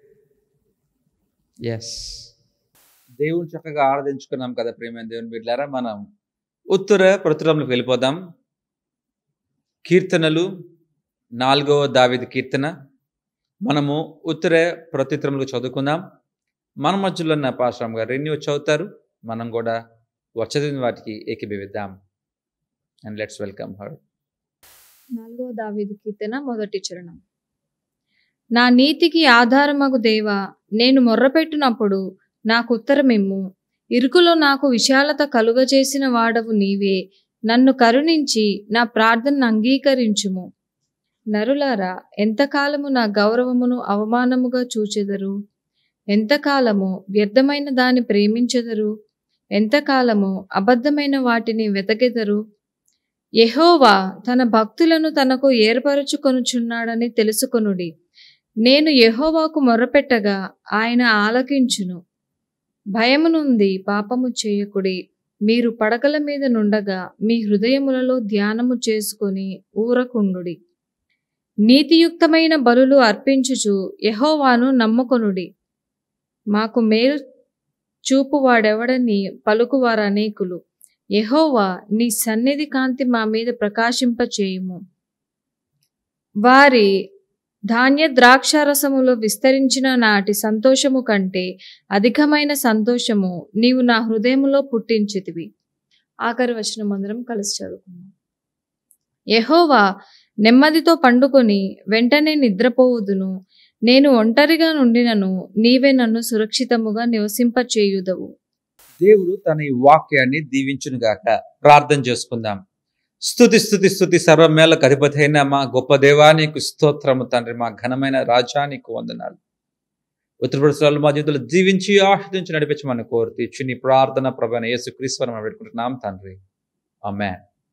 yes దేవుని చక్కగా ఆరాధించుకున్నాం కదా ప్రేమైన దేవుని బిడ్డారా మనం ఉత్తర ప్రతురంలోకి వెళ్ళిపోదాం కీర్తనలు నాలుగవ దావిది కీర్తన మనము ఉత్తర ప్రత్యుత్తరంలో చదువుకుందాం మన మధ్యలో ఉన్న పాశ్రామ్ గారు రెన్యూ చదువుతారు మనం కూడా వచ్చదిన వాటికి ఏకీభవిద్దాం అండ్ లెట్స్ వెల్కమ్ హర్ నాలుగవ దావీదు కీర్తన మొదటి చరణం నా నీతికి ఆధారమగు దేవా నేను మొర్రపెట్టినప్పుడు నాకు ఉత్తరమిమ్ము ఇరుకులో నాకు విశాలత కలుగజేసిన వాడవు నీవే నన్ను కరుణించి నా ప్రార్థనను అంగీకరించుము నరులారా ఎంతకాలము నా గౌరవమును అవమానముగా చూచెదరు ఎంతకాలము వ్యర్థమైన దాన్ని ప్రేమించెదరు ఎంతకాలము అబద్ధమైన వాటిని వెతకెదరు యెహోవా తన భక్తులను తనకు ఏర్పరచుకొనుచున్నాడని తెలుసుకొనుడి నేను యెహోవాకు మొర్రపెట్టగా ఆయన ఆలకించును భయము నుండి పాపము చేయకుడి మీరు పడకల మీద నుండగా మీ హృదయములలో ధ్యానము చేసుకొని ఊరకుండుడి నీతియుక్తమైన బలులు అర్పించుచు యెహోవాను నమ్ముకొనుడి మాకు మేలు చూపువాడెవడని పలుకువారు అనేకులు యెహోవా నీ సన్నిధి కాంతి మా మీద ప్రకాశింపచేయుము వారి ధాన్య ద్రాక్షారసములో విస్తరించిన నాటి సంతోషము కంటే అధికమైన సంతోషము నీవు నా హృదయములో పుట్టించితివి ఆఖరి వచనం అందరం కలిసి చదువుకున్నాం యెహోవా నెమ్మదితో పండుకొని వెంటనే నిద్రపోవుదును నేను ఒంటరిగా నుండినను నీవే నన్ను సురక్షితముగా నివసింపచేయుదవు దేవుడు తన ఈ వాక్యాన్ని దీవించునుగాక ప్రార్థన చేసుకుందాం స్థుతి స్థుతి స్థుతి సర్వమేళకు అధిపతి అయిన మా గొప్ప దేవానికి స్తోత్రము తండ్రి మా ఘనమైన రాజానికి వందనాలు ఉత్తరప్రదేశ్లో మా జీవితంలో జీవించి ఆహ్వానించి నడిపించమని కోరుతూ ఇచ్చి నీ ప్రార్థన ప్రభాన యేసు క్రీశ్వరం పెట్టుకుంటున్నాం తండ్రి ఆమె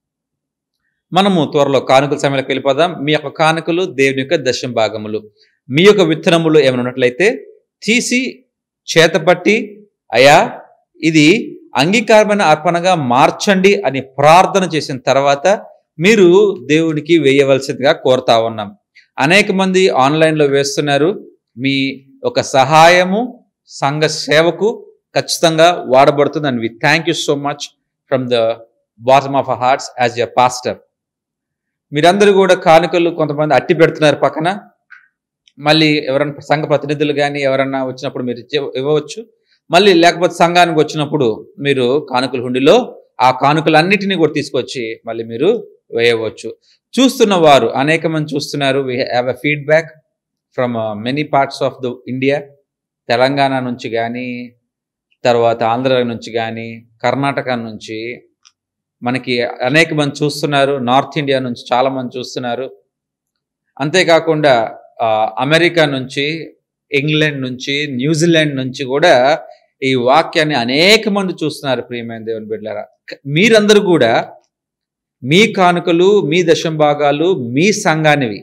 మనము త్వరలో కానుకల సమయంలోకి వెళ్ళిపోదాం మీ యొక్క కానుకలు దేవుని యొక్క దశం భాగములు మీ యొక్క విత్తనములు ఏమైనా ఉన్నట్లయితే తీసి చేతపట్టి అయా ఇది అంగీకారమైన అర్పణగా మార్చండి అని ప్రార్థన చేసిన తర్వాత మీరు దేవునికి వేయవలసిందిగా కోరుతా ఉన్నాం అనేక మంది ఆన్లైన్లో వేస్తున్నారు మీ ఒక సహాయము సంఘ సేవకు ఖచ్చితంగా వాడబడుతుంది and we thank you so much from the bottom of hearts as a pastor మీరందరూ కూడా కానుకలు కొంతమంది అట్టి పెడుతున్నారు పక్కన మళ్ళీ ఎవరైనా సంఘ ప్రతినిధులు కానీ ఎవరన్నా వచ్చినప్పుడు మీరు ఇచ్చే- ఇవ్వవచ్చు మళ్ళీ లేకపోతే సంఘానికి వచ్చినప్పుడు మీరు కానుకల హుండిలో ఆ కానుకలన్నిటినీ కూడా తీసుకొచ్చి మళ్ళీ మీరు వేయవచ్చు చూస్తున్న వారు అనేక మంది చూస్తున్నారు we have a feedback from many parts of the India Telangana నుంచి కానీ తర్వాత ఆంధ్ర నుంచి కానీ కర్ణాటక నుంచి మనకి అనేక మంది చూస్తున్నారు నార్త్ ఇండియా నుంచి చాలా మంది చూస్తున్నారు అంతేకాకుండా ఆ, అమెరికా నుంచి ఇంగ్లాండ్ నుంచి న్యూజిలాండ్ నుంచి కూడా ఈ వాక్యాన్ని అనేక మంది చూస్తున్నారు ప్రియమైన దేవుని బిడ్డలారా క- మీరందరూ కూడా మీ కానుకలు మీ దశం భాగాలు మీ సంఘానివి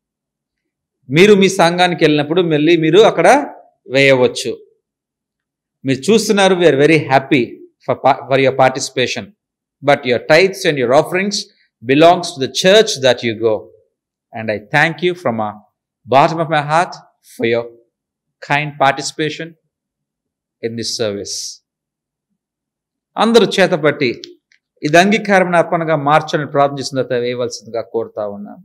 మీరు మీ సంఘానికి వెళ్ళినప్పుడు మళ్ళీ మీరు అక్కడ వేయవచ్చు మీరు చూస్తున్నారు we are very happy for for your participation but your tithes and your offerings belongs to the church that you go and I thank you from a bottom of my heart for your kind participation in this service అందరూ చేతపట్టి ఇది అంగీకారం అర్పణగా మార్చని ప్రార్థన చేసిన తర్వాత వేయవలసిందిగా కోరుతా ఉన్నాను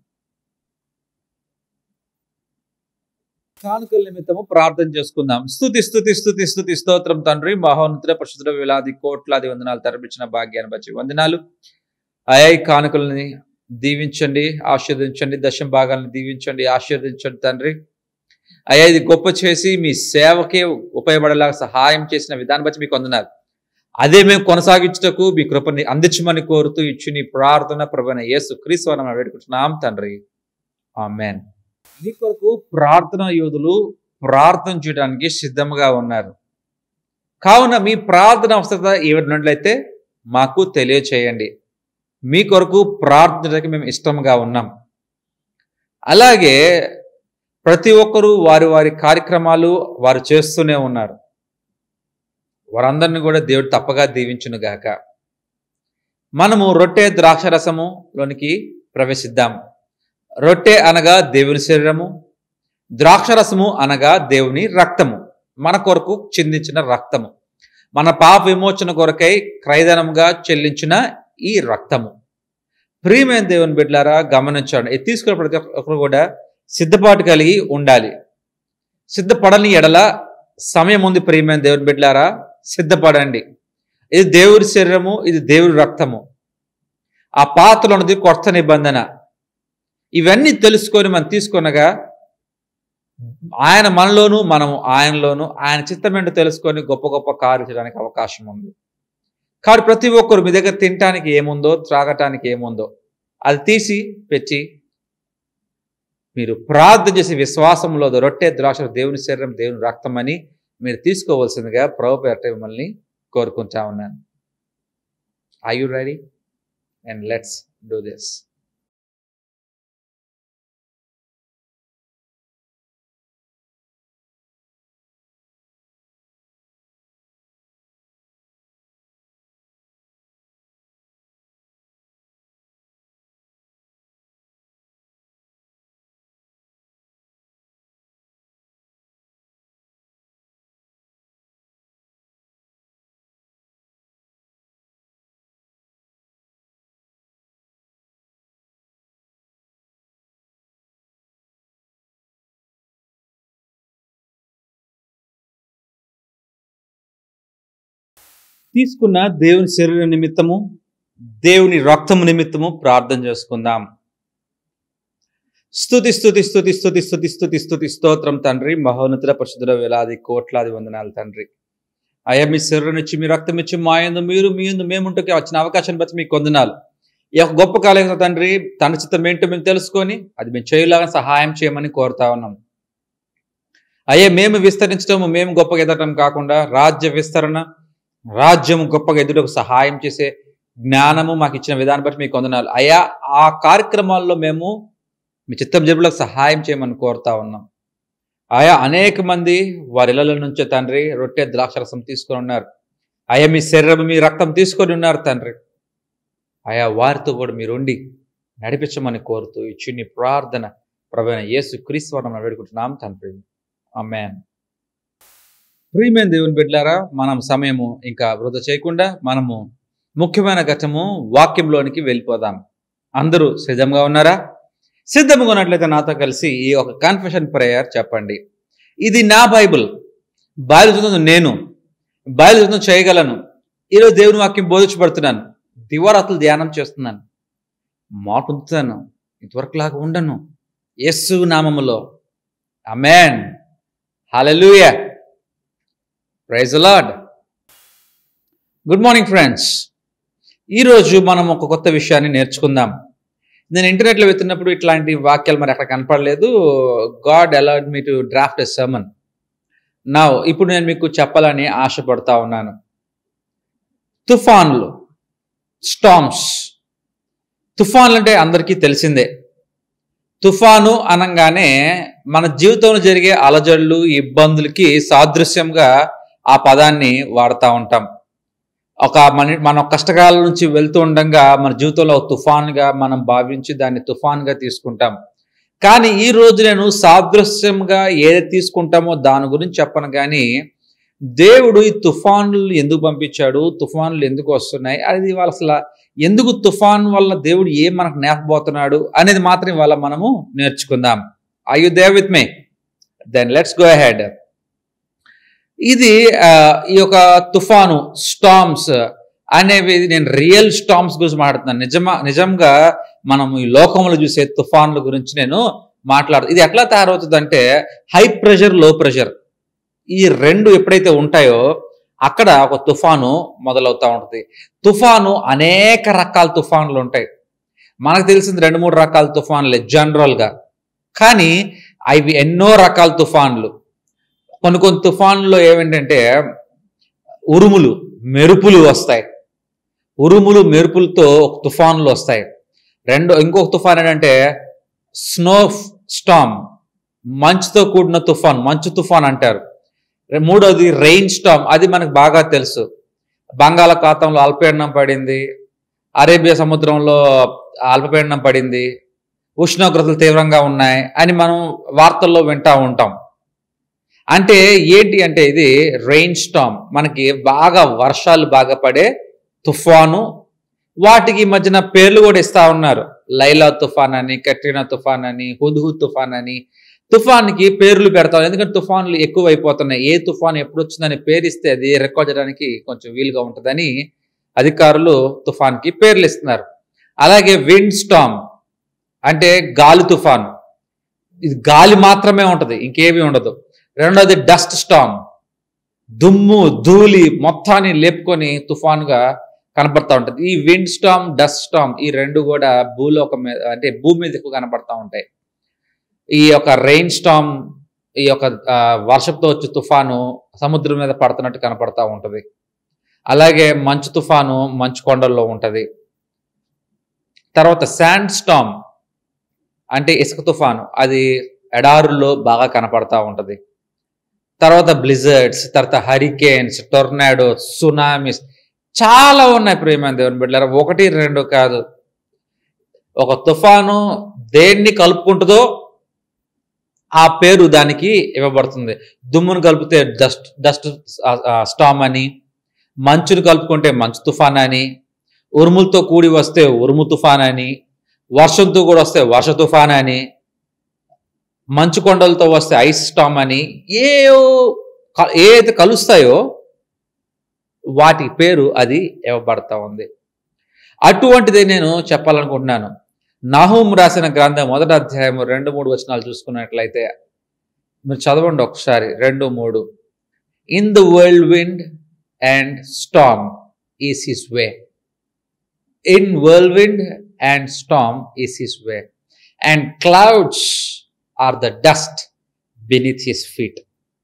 కానుకల నిమిత్తము ప్రార్థన చేసుకుందాం స్థుతి స్థుతి స్థుతి స్థుతి స్తోత్రం తండ్రి మహోన్నతుల పరిశుద్ధ వేలాది కోట్లాది వందనాలు తరపించిన భాగ్యాన్ని బట్టి వందనాలు అయ్యాయి కానుకల్ని దీవించండి ఆశీర్వదించండి దశం భాగాలను దీవించండి ఆశీర్వదించండి తండ్రి అయ్యా ఇది గొప్ప చేసి మీ సేవకే ఉపయోగపడేలా సహాయం చేసిన విధానం బట్టి మీకు వందనాలు అదే మేము కొనసాగించుటకు మీ కృపని అందించమని కోరుతూ ఇచ్చి నీ ప్రార్థన ప్రభన యేసు క్రీస్తు మనం వేడుకుంటున్నాం తండ్రి ఆమెన్ మీ కొరకు ప్రార్థన యోధులు ప్రార్థన చేయడానికి సిద్ధంగా ఉన్నారు కావున మీ ప్రార్థన అవసరత ఏమిటైతే మాకు తెలియచేయండి మీ కొరకు ప్రార్థనకి మేము ఇష్టంగా ఉన్నాం అలాగే ప్రతి ఒక్కరూ వారి వారి కార్యక్రమాలు వారు చేస్తూనే ఉన్నారు వారందరిని కూడా దేవుడు తప్పగా దీవించును గాక మనము రొట్టె ద్రాక్షరసములోనికి ప్రవేశిద్దాం రొట్టె అనగా దేవుని శరీరము ద్రాక్షరసము అనగా దేవుని రక్తము మన కొరకు చిందించిన రక్తము మన పాప విమోచన కొరకై క్రైదనముగా చెల్లించిన ఈ రక్తము ప్రియమైన దేవుని బిడ్డలారా గమనించండి ఇది తీసుకున్న ప్రతి ఒక్కరు కూడా సిద్ధపాటు కలిగి ఉండాలి సిద్ధపడని ఎడల సమయం ఉంది ప్రియమైన దేవుని బిడ్డలారా సిద్ధపడండి ఇది దేవుడి శరీరము ఇది దేవుడి రక్తము ఆ పాత్రలో ఉన్నది కొత్త నిబంధన ఇవన్నీ తెలుసుకొని మనం తీసుకొనగా ఆయన మనలోను మనము ఆయనలోను ఆయన చిత్తమేంటో తెలుసుకొని గొప్ప గొప్ప కార్యం చేయడానికి అవకాశం ఉంది కాబట్టి ప్రతి ఒక్కరు మీ దగ్గర తినటానికి ఏముందో త్రాగటానికి ఏముందో అది తీసి పెట్టి మీరు ప్రార్థన చేసే విశ్వాసంలో రొట్టె ద్రాక్ష దేవుని శరీరం దేవుని రక్తం అని మీరు తీసుకోవాల్సిందిగా ప్రభు పేరట మిమ్మల్ని కోరుకుంటా ఉన్నాను are you ready and let's do this తీసుకున్న దేవుని శరీర నిమిత్తము దేవుని రక్తము నిమిత్తము ప్రార్థన చేసుకుందాం స్తుతి స్తుతి స్తుతి స్తుతి స్తుతి స్తుతి స్తుతి స్తోత్రం తండ్రి మహోన్నతుల పరిశుద్ధుల వేలాది కోట్లాది వందనాలు తండ్రి అయ్యా మీ శరీరం ఇచ్చి మీ రక్తం ఇచ్చి మా యందు మీరు మీ యందు మేముంటకి వచ్చిన అవకాశాన్ని బట్టి మీకు వందనాలు ఈ యొక్క గొప్ప కాలేజీ తండ్రి తన చిత్తం ఏంటో మేము తెలుసుకొని అది మేము చేయలాగా సహాయం చేయమని కోరుతా ఉన్నాం అయ్యే మేము విస్తరించడం మేము గొప్పగా ఎదగటం కాకుండా రాజ్య విస్తరణ రాజ్యం గొప్పగా ఎదుటకు సహాయం చేసే జ్ఞానము మాకు ఇచ్చిన విధానం బట్టి మీకు వందనాలు అయ్యా ఆ కార్యక్రమాల్లో మేము మీ చిత్తం జరుపులకు సహాయం చేయమని కోరుతా ఉన్నాం ఆయా అనేక మంది వారి ఇళ్ల నుంచే తండ్రి రొట్టె ద్రాక్షరసం తీసుకొని ఉన్నారు అయ్యా మీ శరీరం మీ రక్తం తీసుకొని ఉన్నారు తండ్రి ఆయా వారితో కూడా మీరు ఉండి నడిపించమని కోరుతూ ఈ చిన్ని ప్రార్థన ప్రభైన యేసు క్రీశ్వరం వేడుకుంటున్నాం తండ్రి అమ్మాన్ ప్రియమైన దేవుని బిడ్డారా మనం సమయము ఇంకా వృధా చేయకుండా మనము ముఖ్యమైన ఘట్టము వాక్యంలోనికి వెళ్ళిపోదాం అందరూ సిద్ధంగా ఉన్నారా సిద్ధంగా ఉన్నట్లయితే నాతో కలిసి ఈ ఒక కన్ఫెషన్ ప్రేయర్ చెప్పండి ఇది నా బైబిల్ బైబిల్ చదువుతుంది నేను బైబిల్ చదువుతుంది చేయగలను ఈరోజు దేవుని వాక్యం బోధించబడుతున్నాను దివారాత్రులు ధ్యానం చేస్తున్నాను మాట ఉంచుతాను ఇంతవరకు లాగా ఉండను యస్సు నామములో amen hallelujah praise lord good morning friends ఈరోజు మనం ఒక కొత్త విషయాన్ని నేర్చుకుందాం నేను ఇంటర్నెట్లో వెతున్నప్పుడు ఇట్లాంటి వాక్యాలు మరి అక్కడ కనపడలేదు god allowed me to draft a sermon నా ఇప్పుడు నేను మీకు చెప్పాలని ఆశపడతా ఉన్నాను తుఫాన్లు స్టామ్స్ తుఫాన్లు అంటే అందరికీ తెలిసిందే తుఫాను అనగానే మన జీవితంలో జరిగే అలజడులు ఇబ్బందులకి సాదృశ్యంగా ఆ పదాన్ని వాడుతూ ఉంటాం ఒక మన మన కష్టకాలం నుంచి వెళ్తూ ఉండగా మన జీవితంలో ఒక తుఫాన్గా మనం భావించి దాన్ని తుఫాన్గా తీసుకుంటాం కానీ ఈ రోజు నేను సాదృశ్యంగా ఏది తీసుకుంటామో దాని గురించి చెప్పను కానీ దేవుడు ఈ తుఫానులు ఎందుకు పంపించాడు తుఫానులు ఎందుకు వస్తున్నాయి అది వాళ్ళ అసలు ఎందుకు తుఫాన్ వల్ల దేవుడు ఏం మనకు నేర్పబోతున్నాడు అనేది మాత్రం ఇవాళ మనము నేర్చుకుందాం are you there with me then let's go ahead ఇది ఆ, ఈ యొక్క తుఫాను స్టామ్స్ అనేవి నేను రియల్ స్టామ్స్ గురించి మాట్లాడుతున్నాను నిజమా నిజంగా మనం ఈ లోకంలో చూసే తుఫాన్ల గురించి నేను మాట్లాడుతాను ఇది ఎట్లా తయారవుతుందంటే హై ప్రెషర్ లో ప్రెషర్ ఈ రెండు ఎప్పుడైతే ఉంటాయో అక్కడ ఒక తుఫాను మొదలవుతూ ఉంటుంది తుఫాను అనేక రకాల తుఫాన్లు ఉంటాయి మనకు తెలిసింది రెండు మూడు రకాల తుఫాన్లే జనరల్గా కానీ అవి ఎన్నో రకాల తుఫాన్లు కొన్ని కొన్ని తుఫాన్లో ఏమిటంటే ఉరుములు మెరుపులు వస్తాయి ఉరుములు మెరుపులతో ఒక తుఫాన్లు వస్తాయి రెండో ఇంకొక తుఫాన్ ఏంటంటే స్నో స్టామ్ మంచుతో కూడిన తుఫాన్ మంచు తుఫాన్ అంటారు రె- మూడోది రెయిన్ స్టామ్ అది మనకు బాగా తెలుసు బంగాళాఖాతంలో అల్పపీడనం పడింది అరేబియా సముద్రంలో అల్పపీడనం పడింది ఉష్ణోగ్రతలు తీవ్రంగా ఉన్నాయి అని మనం వార్తల్లో వింటా ఉంటాం అంటే ఏంటి అంటే ఇది రెయిన్ స్టామ్ మనకి బాగా వర్షాలు బాగా పడే తుఫాను వాటికి ఈ మధ్యన పేర్లు కూడా ఇస్తా ఉన్నారు లైలా తుఫాన్ అని కట్రీనా తుఫాన్ అని హుద్హు తుఫాన్ అని తుఫాన్కి పేర్లు పెడతాం ఎందుకంటే తుఫాన్లు ఎక్కువ అయిపోతున్నాయి ఏ తుఫాన్ ఎప్పుడు వచ్చిందని పేరు ఇస్తే అది రికార్డ్ చేయడానికి కొంచెం వీలుగా ఉంటుందని అధికారులు తుఫాన్కి పేర్లు ఇస్తున్నారు అలాగే విండ్ స్టామ్ అంటే గాలి తుఫాన్ ఇది గాలి మాత్రమే ఉంటుంది ఇంకేమీ ఉండదు రెండోది డస్ట్ స్టామ్ దుమ్ము ధూళి మొత్తాన్ని లేపుకొని తుఫాన్గా కనపడతా ఉంటుంది ఈ విండ్ స్టామ్ డస్ట్ స్టామ్ ఈ రెండు కూడా భూలోకం మీద అంటే భూమి మీద ఎక్కువ కనపడతా ఉంటాయి ఈ యొక్క రెయిన్ స్టామ్ ఈ యొక్క ఆ, వర్షంతో వచ్చే తుఫాను సముద్రం మీద పడుతున్నట్టు కనపడతా ఉంటుంది అలాగే మంచు తుఫాను మంచు కొండల్లో ఉంటుంది తర్వాత శాండ్ స్టామ్ అంటే ఇసుక తుఫాను అది ఎడారుల్లో బాగా కనపడతా ఉంటుంది తర్వాత బ్లిజర్డ్స్ తర్వాత హరికేన్స్ టొర్నాడోస్ సునామీస్ చాలా ఉన్నాయి ప్రేమ దేవుని బిడ్డలారా ఒకటి రెండు కాదు ఒక తుఫాను దేన్ని కలుపుకుంటుందో ఆ పేరు దానికి ఇవ్వబడుతుంది దుమ్మును కలిపితే డస్ట్ డస్ట్ స్టామ్ అని మంచును కలుపుకుంటే మంచు తుఫాన్ అని ఉరుములతో కూడి వస్తే ఉరుము తుఫాన్ అని వర్షంతో కూడా వస్తే వర్ష తుఫాన్ అని మంచు కొండలతో వస్తే ఐస్ స్టామ్ అని ఏ ఏదైతే కలుస్తాయో వాటి పేరు అది ఇవ్వబడతా ఉంది అటువంటిదే నేను చెప్పాలనుకుంటున్నాను నాహూం రాసిన గ్రంథం మొదటి అధ్యాయం రెండు మూడు వచనాలు చూసుకున్నట్లయితే మీరు చదవండి ఒకసారి రెండు మూడు in the whirlwind and storm is his way in whirlwind and storm is his way and clouds are the dust beneath his feet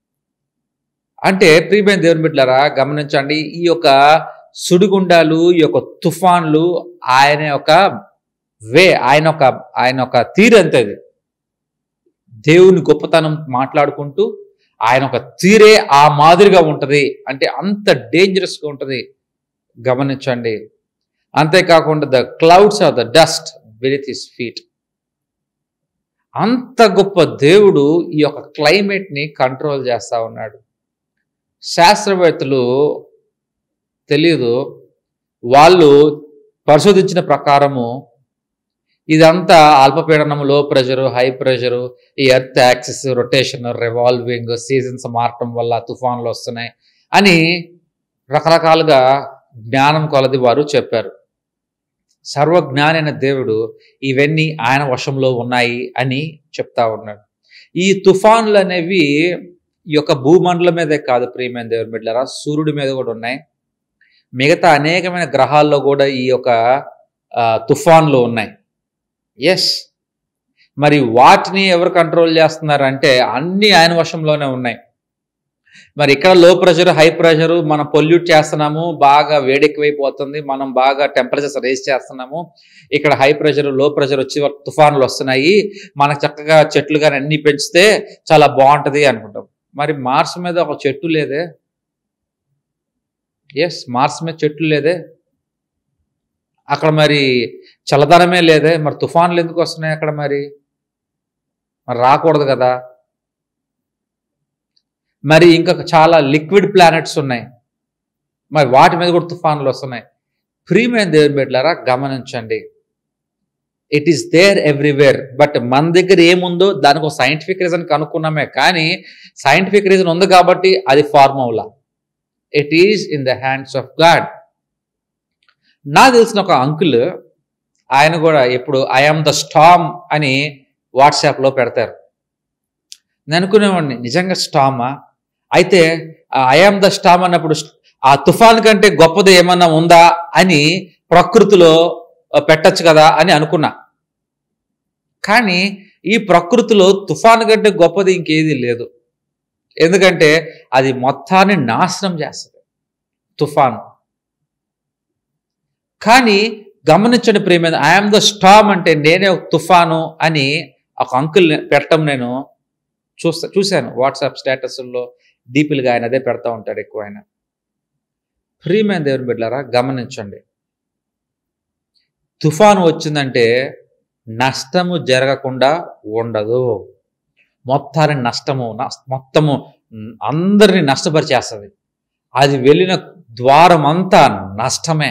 అంటే ప్రియమైన దేవుని బిడ్డలారా గమనించండి ఈ యొక్క సుడిగుండాలు ఈ యొక్క తుఫాన్లు ఆయన యొక్క వే ఆయన ఒక ఆయన ఒక తీరు అంతే అది దేవుని గొప్పతనం మాట్లాడుకుంటూ ఆయన ఒక తీరే ఆ మాదిరిగా ఉంటది అంటే అంత డేంజరస్గా ఉంటది గమనించండి అంతేకాకుండా the clouds are the dust beneath his feet అంత గొప్ప దేవుడు ఈ యొక్క క్లైమేట్ని కంట్రోల్ చేస్తా ఉన్నాడు శాస్త్రవేత్తలు తెలియదు వాళ్ళు పరిశోధించిన ప్రకారము ఇదంతా అల్పపీడనం లో ప్రెషరు హై ప్రెషరు ఈ earth axis rotation revolving seasons మారటం వల్ల తుఫాన్లు వస్తున్నాయి అని రకరకాలుగా జ్ఞానం కొలది వారు చెప్పారు సర్వజ్ఞాని అయిన దేవుడు ఇవన్నీ ఆయన వశంలో ఉన్నాయి అని చెప్తా ఉన్నాడు ఈ తుఫాన్లు అనేవి ఈ యొక్క భూమండలం మీదే కాదు ప్రియమైన దేవుని బిడ్డలారా సూర్యుడి మీద కూడా ఉన్నాయి మిగతా అనేకమైన గ్రహాల్లో కూడా ఈ యొక్క ఆ, తుఫాన్లు ఉన్నాయి ఎస్ మరి వాటిని ఎవరు కంట్రోల్ చేస్తున్నారంటే అన్ని ఆయన వశంలోనే ఉన్నాయి మరి ఇక్కడ లో ప్రెషర్ హై ప్రెషర్ మనం పొల్యూట్ చేస్తున్నాము బాగా వేడెక్కువైపోతుంది మనం బాగా టెంపరేచర్స్ రేస్ చేస్తున్నాము ఇక్కడ హై ప్రెషర్ లో ప్రెషర్ వచ్చి తుఫాన్లు వస్తున్నాయి మనకు చక్కగా చెట్లు కానీ అన్ని పెంచితే చాలా బాగుంటది అనుకుంటాం మరి మార్స్ మీద ఒక చెట్టు లేదే ఎస్ మార్స్ మీద చెట్లు లేదే అక్కడ మరి చల్లదనమే లేదే మరి తుఫాన్లు ఎందుకు వస్తున్నాయి అక్కడ మరి మరి రాకూడదు కదా మరి ఇంకా చాలా లిక్విడ్ ప్లానెట్స్ ఉన్నాయి మరి వాటి మీద కూడా తుఫాన్లు వస్తున్నాయి ప్రియమైన దేవుని బిడ్డలారా గమనించండి it is there everywhere but మన దగ్గర ఏముందో దానికి ఒక సైంటిఫిక్ రీజన్ కనుక్కున్నామే కానీ సైంటిఫిక్ రీజన్ ఉంది కాబట్టి అది formula it is in the hands of god నాకు తెలిసిన ఒక అంకుల్ ఆయన కూడా ఎప్పుడు ఐఎమ్ ద స్టామ్ అని వాట్సాప్లో పెడతారు నేను అనుకునేవాడిని నిజంగా స్టామా అయితే ఐఎమ్ ద స్టామ్ అన్నప్పుడు ఆ తుఫాన్ కంటే గొప్పది ఏమన్నా ఉందా అని ప్రకృతిలో పెట్టచ్చు కదా అని అనుకున్నా కానీ ఈ ప్రకృతిలో తుఫాన్ కంటే గొప్పది ఇంకేది లేదు ఎందుకంటే అది మొత్తాన్ని నాశనం చేస్తుంది తుఫాను కానీ గమనించండి ప్రేమైన ఐఎమ్ ద స్టామ్ అంటే నేనే ఒక తుఫాను అని ఒక అంకుల్ పెట్టడం నేను చూస్తా చూశాను వాట్సాప్ స్టేటస్లో డీపీలుగా ఆయన అదే పెడతా ఉంటాడు ఎక్కువ ఆయన ప్రియమైన దేవుని బిడ్డారా గమనించండి తుఫాను వచ్చిందంటే నష్టము జరగకుండా ఉండదు మొత్తాన్ని నష్టము నస్- మొత్తము మ్, అందరినీ నష్టపరిచేస్తుంది అది వెళ్ళిన ద్వారం అంతా నష్టమే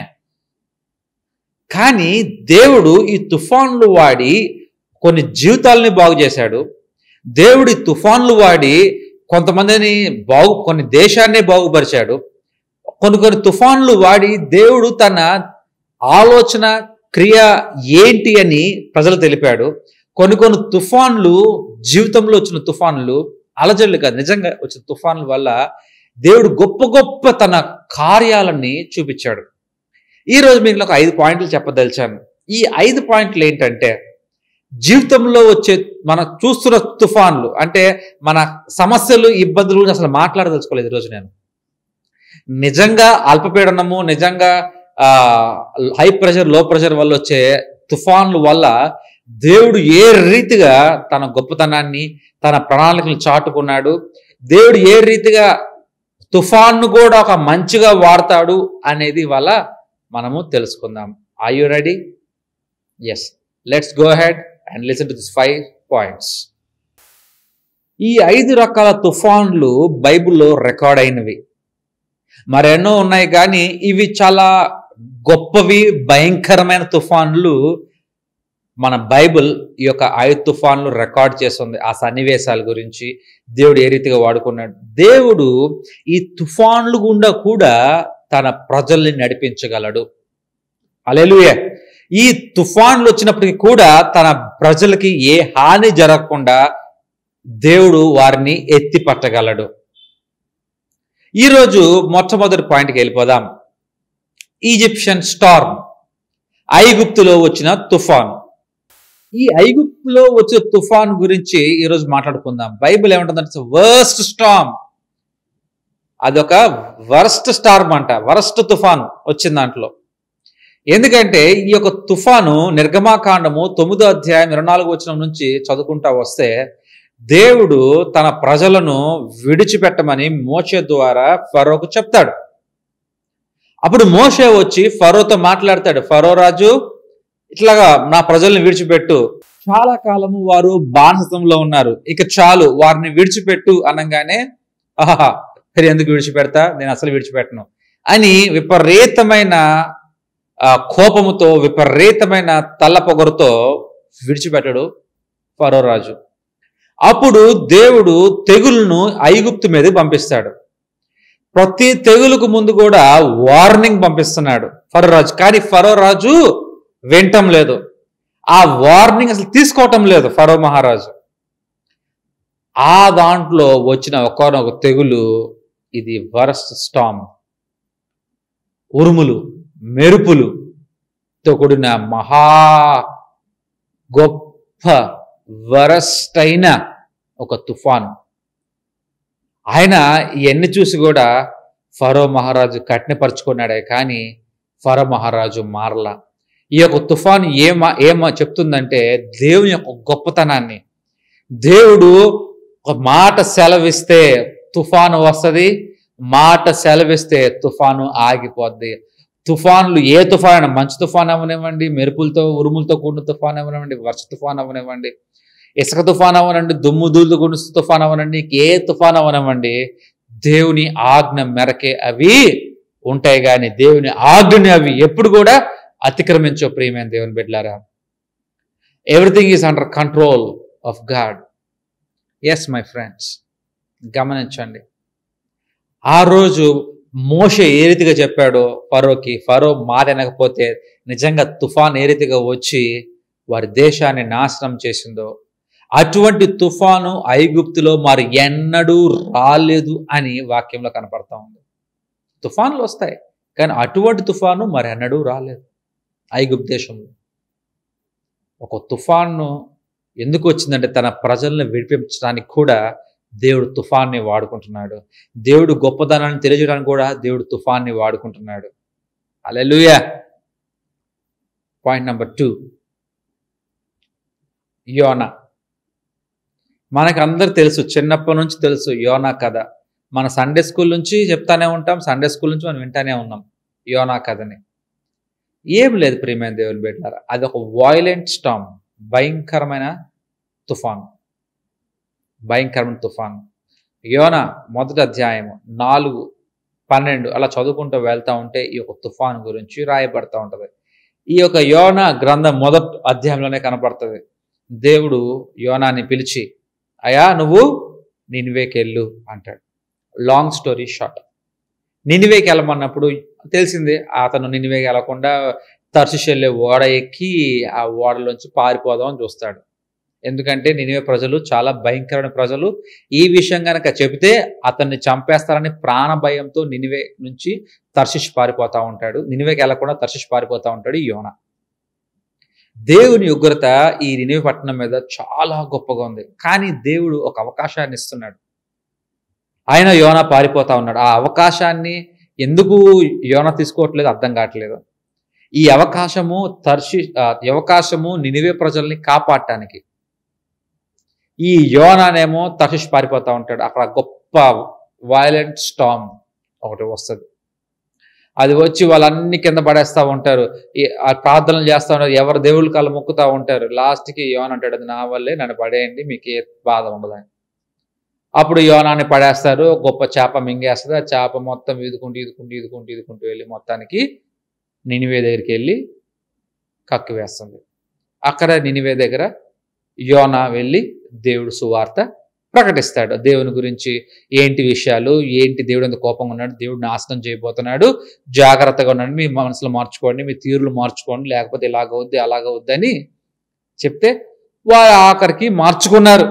కానీ దేవుడు ఈ తుఫాన్లు వాడి కొన్ని జీవితాలని బాగు చేశాడు దేవుడు ఈ తుఫాన్లు వాడి కొంతమందిని బాగు కొన్ని దేశాన్నే బాగుపరిచాడు కొన్ని కొన్ని తుఫాన్లు వాడి దేవుడు తన ఆలోచన క్రియ ఏంటి అని ప్రజలు తెలిపాడు కొన్ని కొన్ని తుఫాన్లు జీవితంలో వచ్చిన తుఫాన్లు అలజడులు కాదు నిజంగా వచ్చిన తుఫాన్ల వల్ల దేవుడు గొప్ప గొప్ప తన కార్యాలని చూపించాడు ఈ రోజు మీకు ఒక ఐదు పాయింట్లు చెప్పదలిచాను ఈ ఐదు పాయింట్లు ఏంటంటే జీవితంలో వచ్చే మన చూస్తున్న తుఫాన్లు అంటే మన సమస్యలు ఇబ్బందులు గురించి అసలు మాట్లాడదలుచుకోలేదు ఈరోజు నేను నిజంగా అల్పపీడనము నిజంగా హై ప్రెషర్ లో ప్రెషర్ వల్ల వచ్చే తుఫాన్లు వల్ల దేవుడు ఏ రీతిగా తన గొప్పతనాన్ని తన ప్రణాళికలు చాటుకున్నాడు దేవుడు ఏ రీతిగా తుఫాన్ను కూడా ఒక మంచిగా వాడతాడు అనేది వల్ల మనము తెలుసుకుందాం are you ready yes let's go ahead and listen to this five points ఈ ఐదు రకాల తుఫాన్లు బైబిల్లో రికార్డ్ అయినవి మరెన్నో ఉన్నాయి కానీ ఇవి చాలా గొప్పవి భయంకరమైన తుఫాన్లు మన బైబిల్ ఈ యొక్క ఐదు తుఫాన్లు రికార్డ్ చేస్తుంది ఆ సన్నివేశాల గురించి దేవుడు ఏ రీతిగా వాడుకున్నాడు దేవుడు ఈ తుఫాన్లు గుండా కూడా తన ప్రజల్ని నడిపించగలడు అలెలుయ ఈ తుఫాన్లు వచ్చినప్పటికీ కూడా తన ప్రజలకి ఏ హాని జరగకుండా దేవుడు వారిని ఎత్తి పట్టగలడు ఈరోజు మొట్టమొదటి పాయింట్కి వెళ్ళిపోదాం ఈజిప్షియన్ స్టార్మ్ ఐగుప్తులో వచ్చిన తుఫాన్ ఈ ఐగుప్తులో వచ్చే తుఫాన్ గురించి ఈరోజు మాట్లాడుకుందాం బైబిల్ ఏమంటుందంటే వర్స్ట్ స్టార్మ్ అదొక వరస్ట్ స్టార్మ్ అంట వరస్ట్ తుఫాను వచ్చింది దాంట్లో ఎందుకంటే ఈ యొక్క తుఫాను నిర్గమాకాండము తొమ్మిదో అధ్యాయం ఇరవై నాలుగు వచనం నుంచి చదువుకుంటా వస్తే దేవుడు తన ప్రజలను విడిచిపెట్టమని మోషే ద్వారా ఫరోకు చెప్తాడు అప్పుడు మోషే వచ్చి ఫరోతో మాట్లాడతాడు ఫరో రాజు ఇట్లాగా నా ప్రజల్ని విడిచిపెట్టు చాలా కాలము వారు బానిసంలో ఉన్నారు ఇక చాలు వారిని విడిచిపెట్టు అనగానే ఆహా మరి ఎందుకు విడిచిపెడతా నేను అసలు విడిచిపెట్టను అని విపరీతమైన ఆ, కోపముతో విపరీతమైన తల్లపొగరుతో విడిచిపెట్టడు ఫరో రాజు అప్పుడు దేవుడు తెగులను ఐగుప్తు మీద పంపిస్తాడు ప్రతి తెగులుకు ముందు కూడా వార్నింగ్ పంపిస్తున్నాడు ఫరో రాజు కానీ ఫరో రాజు వింటం లేదు ఆ వార్నింగ్ అసలు తీసుకోవటం లేదు ఫరో మహారాజు ఆ దాంట్లో వచ్చిన ఒకనొక తెగులు ఇది వరస్ట్ స్టామ్ ఉరుములు మెరుపులు తో కూడిన మహా గొప్ప వరస్ట్ అయిన ఒక తుఫాను ఆయన ఇవన్నీ చూసి కూడా ఫరో మహారాజు కఠినపరుచుకున్నాడే కానీ ఫరో మహారాజు మారలా ఈ యొక్క తుఫాను ఏమ ఏమ చెప్తుందంటే దేవుని యొక్క గొప్పతనాన్ని దేవుడు ఒక మాట సెలవిస్తే తుఫాను వస్తుంది మాట సెలవిస్తే తుఫాను ఆగిపోద్ది తుఫాన్లు ఏ తుఫాన్ అయినా మంచు తుఫాన్ అవనివ్వండి మెరుపులతో ఉరుములతో కూడిన తుఫాన్ అవనివ్వండి వర్ష తుఫాన్ అవనివ్వండి ఇసుక తుఫాన్ అవనండి దుమ్ము దూళ్ళు కూడిన తుఫాన్ అవనండి ఏ తుఫాన్ అవనివ్వండి దేవుని ఆజ్ఞ మేరకే అవి ఉంటాయి కానీ దేవుని ఆజ్ఞని అవి ఎప్పుడు కూడా అతిక్రమించో ప్రియమైన దేవుని బిడ్డలారా everything is under control of god yes my friends గమనించండి ఆ రోజు మోషే ఏ రీతిగా చెప్పాడో ఫరోకి ఫరో మారనకపోతే నిజంగా తుఫాన్ ఏ రీతిగా వచ్చి వారి దేశాన్ని నాశనం చేసిందో అటువంటి తుఫాను ఐగుప్తులో మరి ఎన్నడూ రాలేదు అని వాక్యంలో కనపడతా ఉంది తుఫాన్లు వస్తాయి కానీ అటువంటి తుఫాను మరి ఎన్నడూ రాలేదు ఐగుప్తు దేశంలో ఒక తుఫాను ఎందుకు వచ్చిందంటే తన ప్రజల్ని విడిపించడానికి కూడా దేవుడు తుఫాన్ని వాడుకుంటున్నాడు దేవుడు గొప్పదనాన్ని తెలియజేయడానికి కూడా దేవుడు తుఫాన్ని వాడుకుంటున్నాడు అలెలుయా పాయింట్ నెంబర్ టూ యోనా మనకు అందరు తెలుసు చిన్నప్పటి నుంచి తెలుసు యోనా కథ మన సండే స్కూల్ నుంచి చెప్తానే ఉంటాం సండే స్కూల్ నుంచి మనం వింటానే ఉన్నాం యోనా కథని ఏం లేదు ప్రియమైన దేవుని బిడ్డారా అది ఒక వాయిలెంట్ స్టామ్ భయంకరమైన తుఫాను భయంకరమైన తుఫాను యోన మొదటి అధ్యాయము నాలుగు పన్నెండు అలా చదువుకుంటూ వెళ్తా ఉంటే ఈ యొక్క తుఫాను గురించి రాయబడతా ఉంటుంది ఈ యొక్క యోన గ్రంథం మొదటి అధ్యాయంలోనే కనపడుతుంది దేవుడు యోనాన్ని పిలిచి అయా నువ్వు నినివేకి వెళ్ళు అంటాడు లాంగ్ స్టోరీ షార్ట్ నినివేకి వెళ్ళమన్నప్పుడు తెలిసిందే అతను నినివేకి వెళ్ళకుండా తర్షిష్ వెళ్ళే ఓడ ఎక్కి ఆ ఓడలోంచి పారిపోదామని చూస్తాడు ఎందుకంటే నినివే ప్రజలు చాలా భయంకరమైన ప్రజలు ఈ విషయం కనుక చెబితే అతన్ని చంపేస్తారని ప్రాణ భయంతో నినివే నుంచి తర్షిష్ పారిపోతా ఉంటాడు నినివేకి వెళ్ళకుండా తర్షిష్ పారిపోతా ఉంటాడు ఈ యోన దేవుని ఉగ్రత ఈ నినివే పట్టణం మీద చాలా గొప్పగా ఉంది కానీ దేవుడు ఒక అవకాశాన్ని ఇస్తున్నాడు ఆయన యోన పారిపోతా ఉన్నాడు ఆ అవకాశాన్ని ఎందుకు యోన తీసుకోవట్లేదు అర్థం కావట్లేదు ఈ అవకాశము తర్షి ఆ, ఈ అవకాశము నినివే ప్రజల్ని కాపాడటానికి ఈ యోనానేమో తర్షిష్ పారిపోతా ఉంటాడు అక్కడ గొప్ప వైలెంట్ స్టామ్ ఒకటి వస్తుంది అది వచ్చి వాళ్ళన్ని కింద పడేస్తూ ఉంటారు ఈ ఆ ప్రార్థనలు చేస్తూ ఉంటారు ఎవరు దేవుళ్ళ కాళ్ళు మొక్కుతూ ఉంటారు లాస్ట్కి యోన్ అంటాడు అది నా వల్లే నన్ను పడేయండి మీకు ఏ బాధ ఉండదు అని. అప్పుడు యోనాన్ని పడేస్తారు గొప్ప చేప మింగేస్తుంది ఆ చేప మొత్తం ఈదుకుంటూ ఈదుకుంటూ ఈదుకుంటూ ఈదుకుంటూ వెళ్ళి మొత్తానికి నినివే దగ్గరికి వెళ్ళి కక్కి వేస్తుంది అక్కడ నినివే దగ్గర యోనా వెళ్ళి దేవుడు సువార్త ప్రకటిస్తాడు దేవుని గురించి ఏంటి విషయాలు ఏంటి దేవుడు ఎంత కోపంగా ఉన్నాడు దేవుడు నాశనం చేయబోతున్నాడు జాగ్రత్తగా ఉండండి మీ మనసులో మార్చుకోండి మీ తీరులు మార్చుకోండి లేకపోతే ఇలాగవుద్ది అలాగవుద్ది అని చెప్తే వారు ఆఖరికి మార్చుకున్నారు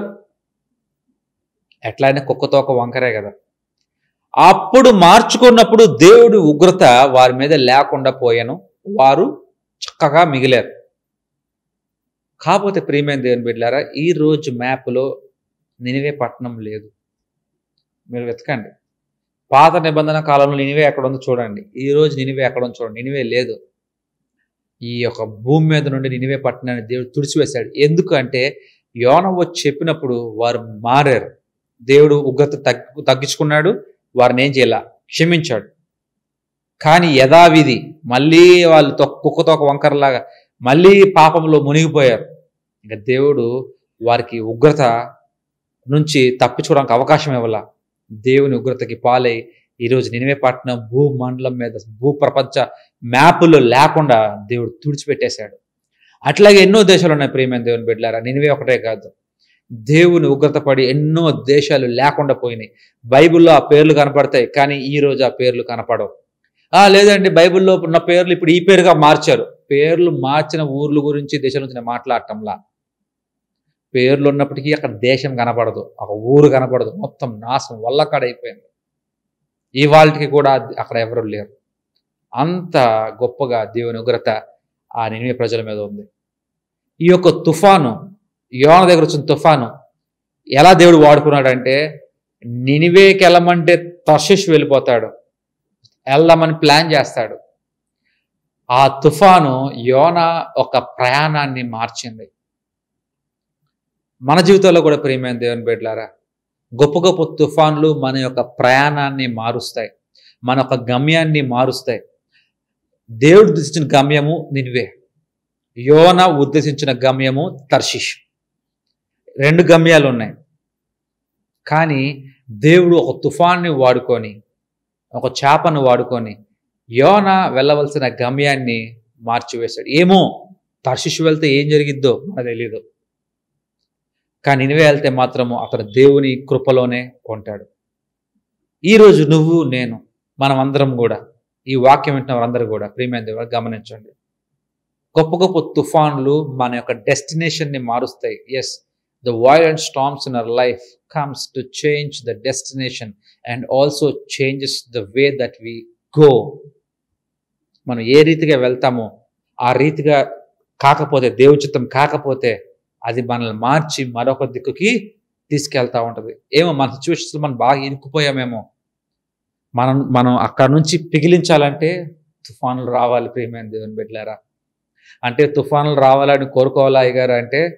ఎట్లయినా కుక్కతోక వంకరే కదా అప్పుడు మార్చుకున్నప్పుడు దేవుడి ఉగ్రత వారి మీద లేకుండా పోయాను వారు చక్కగా మిగిలారు కాకపోతే ప్రియమైన దేవుని బిడ్డారా ఈ రోజు మ్యాప్లో నినివే పట్టణం లేదు మీరు వెతకండి పాత నిబంధన కాలంలో నినివే ఎక్కడ ఉందో చూడండి ఈ రోజు నినివే ఎక్కడ ఉందో చూడండి నినివే లేదు ఈ యొక్క భూమి మీద నుండి నినివే పట్టణాన్ని దేవుడు తుడిచివేశాడు ఎందుకంటే యోన వచ్చి చెప్పినప్పుడు వారు మారారు దేవుడు ఉగ్రత తగ్గు తగ్గించుకున్నాడు వారిని ఏం చేయాల క్షమించాడు కానీ యథావిధి మళ్ళీ వాళ్ళు తొక్క కుక్కతో ఒక వంకరలాగా మళ్ళీ పాపంలో మునిగిపోయారు ఇంకా దేవుడు వారికి ఉగ్రత నుంచి తప్పించుకోవడానికి అవకాశం ఇవ్వాల దేవుని ఉగ్రతకి పాలై ఈరోజు నినివే పట్టణం భూ మండలం మీద భూ ప్రపంచ మ్యాపులు లేకుండా దేవుడు తుడిచిపెట్టేశాడు అట్లాగే ఎన్నో దేశాలు ఉన్నాయి ప్రియమైన దేవుని బిడ్డలారా నినివే ఒకటే కాదు దేవుని ఉగ్రత పడి ఎన్నో దేశాలు లేకుండా పోయినాయి బైబిల్లో ఆ పేర్లు కనపడతాయి కానీ ఈ రోజు ఆ పేర్లు కనపడవు ఆ లేదండి బైబిల్లో ఉన్న పేర్లు ఇప్పుడు ఈ పేరుగా మార్చారు పేర్లు మార్చిన ఊర్ల గురించి దేశం నుంచి నేను మాట్లాడటంలా పేర్లు ఉన్నప్పటికీ అక్కడ దేశం కనపడదు ఒక ఊరు కనపడదు మొత్తం నాశనం వల్లకాడైపోయింది ఇవాళకి కూడా అక్కడ ఎవరు లేరు అంత గొప్పగా దేవుని ఉగ్రత ఆ నినివే ప్రజల మీద ఉంది ఈ యొక్క తుఫాను యోన దగ్గర వచ్చిన తుఫాను ఎలా దేవుడు వాడుకున్నాడంటే నినివేకి వెళ్ళమంటే తర్షిష్ వెళ్ళిపోతాడు వెళ్దామని ప్లాన్ చేస్తాడు ఆ తుఫాను యోన ఒక ప్రయాణాన్ని మార్చింది మన జీవితంలో కూడా ప్రియమైన దేవుని బిడ్డలారా గొప్ప గొప్ప తుఫాన్లు మన యొక్క ప్రయాణాన్ని మారుస్తాయి మన యొక్క గమ్యాన్ని మారుస్తాయి దేవుడు ఉద్దేశించిన గమ్యము నినివే యోన ఉద్దేశించిన గమ్యము తర్షిష్ రెండు గమ్యాలు ఉన్నాయి కానీ దేవుడు ఒక తుఫాన్ని వాడుకొని ఒక చేపను వాడుకొని యోన వెళ్ళవలసిన గమ్యాన్ని మార్చివేశాడు ఏమో తర్షిష్ వెళ్తే ఏం జరిగిద్దో మనకు తెలియదు కానీ నినివే వెళ్తే మాత్రము అతను దేవుని కృపలోనే ఉంటాడు ఈరోజు నువ్వు నేను మనం అందరం కూడా ఈ వాక్యం వింటున్న వారందరూ కూడా ప్రియమైన దేవుడు గమనించండి గొప్ప గొప్ప తుఫాన్లు మన యొక్క డెస్టినేషన్ని మారుస్తాయి yes the violent storms in our life comes to change the destination and also changes the way that we go మనం ఏ రీతిగా వెళ్తామో ఆ రీతిగా కాకపోతే దేవుచిత్తం కాకపోతే అది మనల్ని మార్చి మరొక దిక్కుకి తీసుకెళ్తా ఉంటుంది ఏమో మన సిచ్యువేషన్స్లో మనం బాగా ఇరుక్కుపోయామేమో మనం మనం అక్కడ నుంచి పిగిలించాలంటే తుఫానులు రావాలి ప్రియమైన దేవుని బిడ్డలారా అంటే తుఫానులు రావాలని కోరుకోవాలా అయ్యగారు అంటే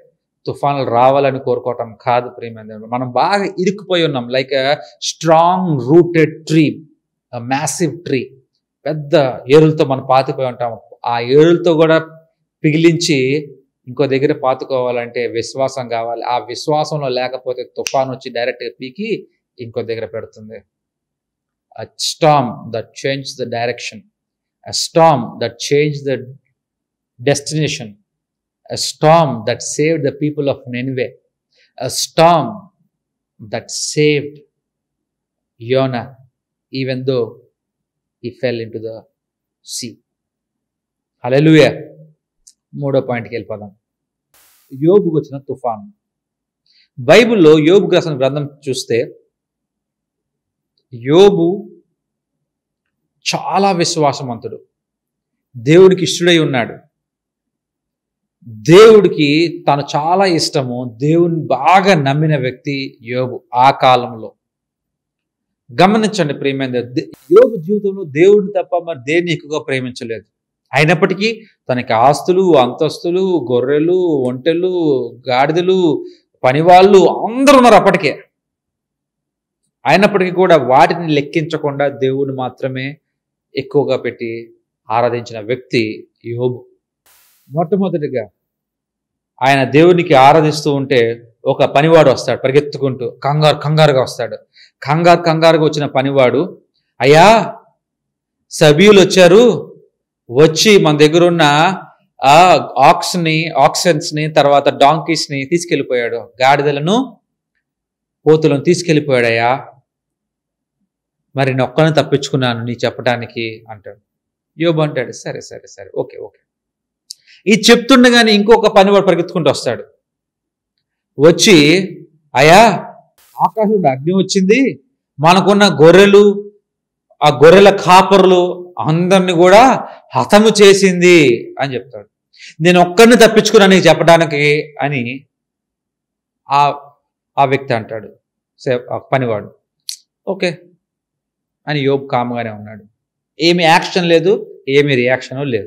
తుఫానులు రావాలని కోరుకోవటం కాదు ప్రియమైన దేవుడు. మనం బాగా ఇరుక్కుపోయి ఉన్నాం like strong rooted tree massive tree పెద్ద ఏరులతో మనం పాతిపోయి ఉంటాం ఆ ఏరులతో కూడా పిగిలించి ఇంకో దగ్గర పాతుకోవాలంటే విశ్వాసం కావాలి ఆ విశ్వాసంలో లేకపోతే తుఫాన్ వచ్చి డైరెక్ట్గా పీకి ఇంకో దగ్గర పెడుతుంది a storm that changed the direction, a storm that changed the destination, a storm that saved the people of Nineveh, a storm that saved Jonah, even though he fell into the sea. హల్లెలూయా మూడో పాయింట్కి వెళ్ళిపోదాం యోబుకు వచ్చిన తుఫాన్ బైబిల్లో యోబు రాసిన గ్రంథం చూస్తే యోబు చాలా విశ్వాసవంతుడు దేవుడికి ఇష్టడై ఉన్నాడు దేవుడికి తను చాలా ఇష్టము దేవుని బాగా నమ్మిన వ్యక్తి యోబు ఆ కాలంలో గమనించండి ప్రేమైన దే- యోబు జీవితంలో దేవుడిని తప్ప మరి దేన్ని ఎక్కువగా ప్రేమించలేదు అయినప్పటికీ తనకి ఆస్తులు అంతస్తులు గొర్రెలు ఒంటెలు గాడిదలు పనివాళ్ళు అందరూ ఉన్నారు అప్పటికే అయినప్పటికీ కూడా వాటిని లెక్కించకుండా దేవుడిని మాత్రమే ఎక్కువగా పెట్టి ఆరాధించిన వ్యక్తి యోబు మొట్టమొదటిగా ఆయన దేవునికి ఆరాధిస్తూ ఉంటే ఒక పనివాడు వస్తాడు పరిగెత్తుకుంటూ కంగారు కంగారుగా వస్తాడు కంగారు కంగారుగా వచ్చిన పనివాడు అయ్యా సభ్యులు వచ్చారు వచ్చి మన దగ్గర ఉన్న ఆ ఆక్స్ని ఆక్సన్స్ని తర్వాత డాంకీస్ని తీసుకెళ్ళిపోయాడు గాడిదలను పోతులను తీసుకెళ్ళిపోయాడయ్యా మరి నేను ఒక్కనే తప్పించుకున్నాను నీ చెప్పడానికి అంటాడు యోబు అంటాడు సరే సరే సరే ఓకే ఓకే ఇది చెప్తుండగానే ఇంకొక పనివాడు పరిగెత్తుకుంటూ వస్తాడు వచ్చి అయ్యా ఆకాశం నుండి అగ్ని వచ్చింది మనకున్న గొర్రెలు ఆ గొర్రెల కాపరులు అందరిని కూడా హతము చేసింది అని చెప్తాడు నేను ఒక్కరిని తప్పించుకున్నా నీకు చెప్పడానికి అని ఆ ఆ వ్యక్తి అంటాడు సే- ఆ పనివాడు ఓకే అని యోబు కామ్గానే ఉన్నాడు ఏమి యాక్షన్ లేదు ఏమి రియాక్షన్ లేదు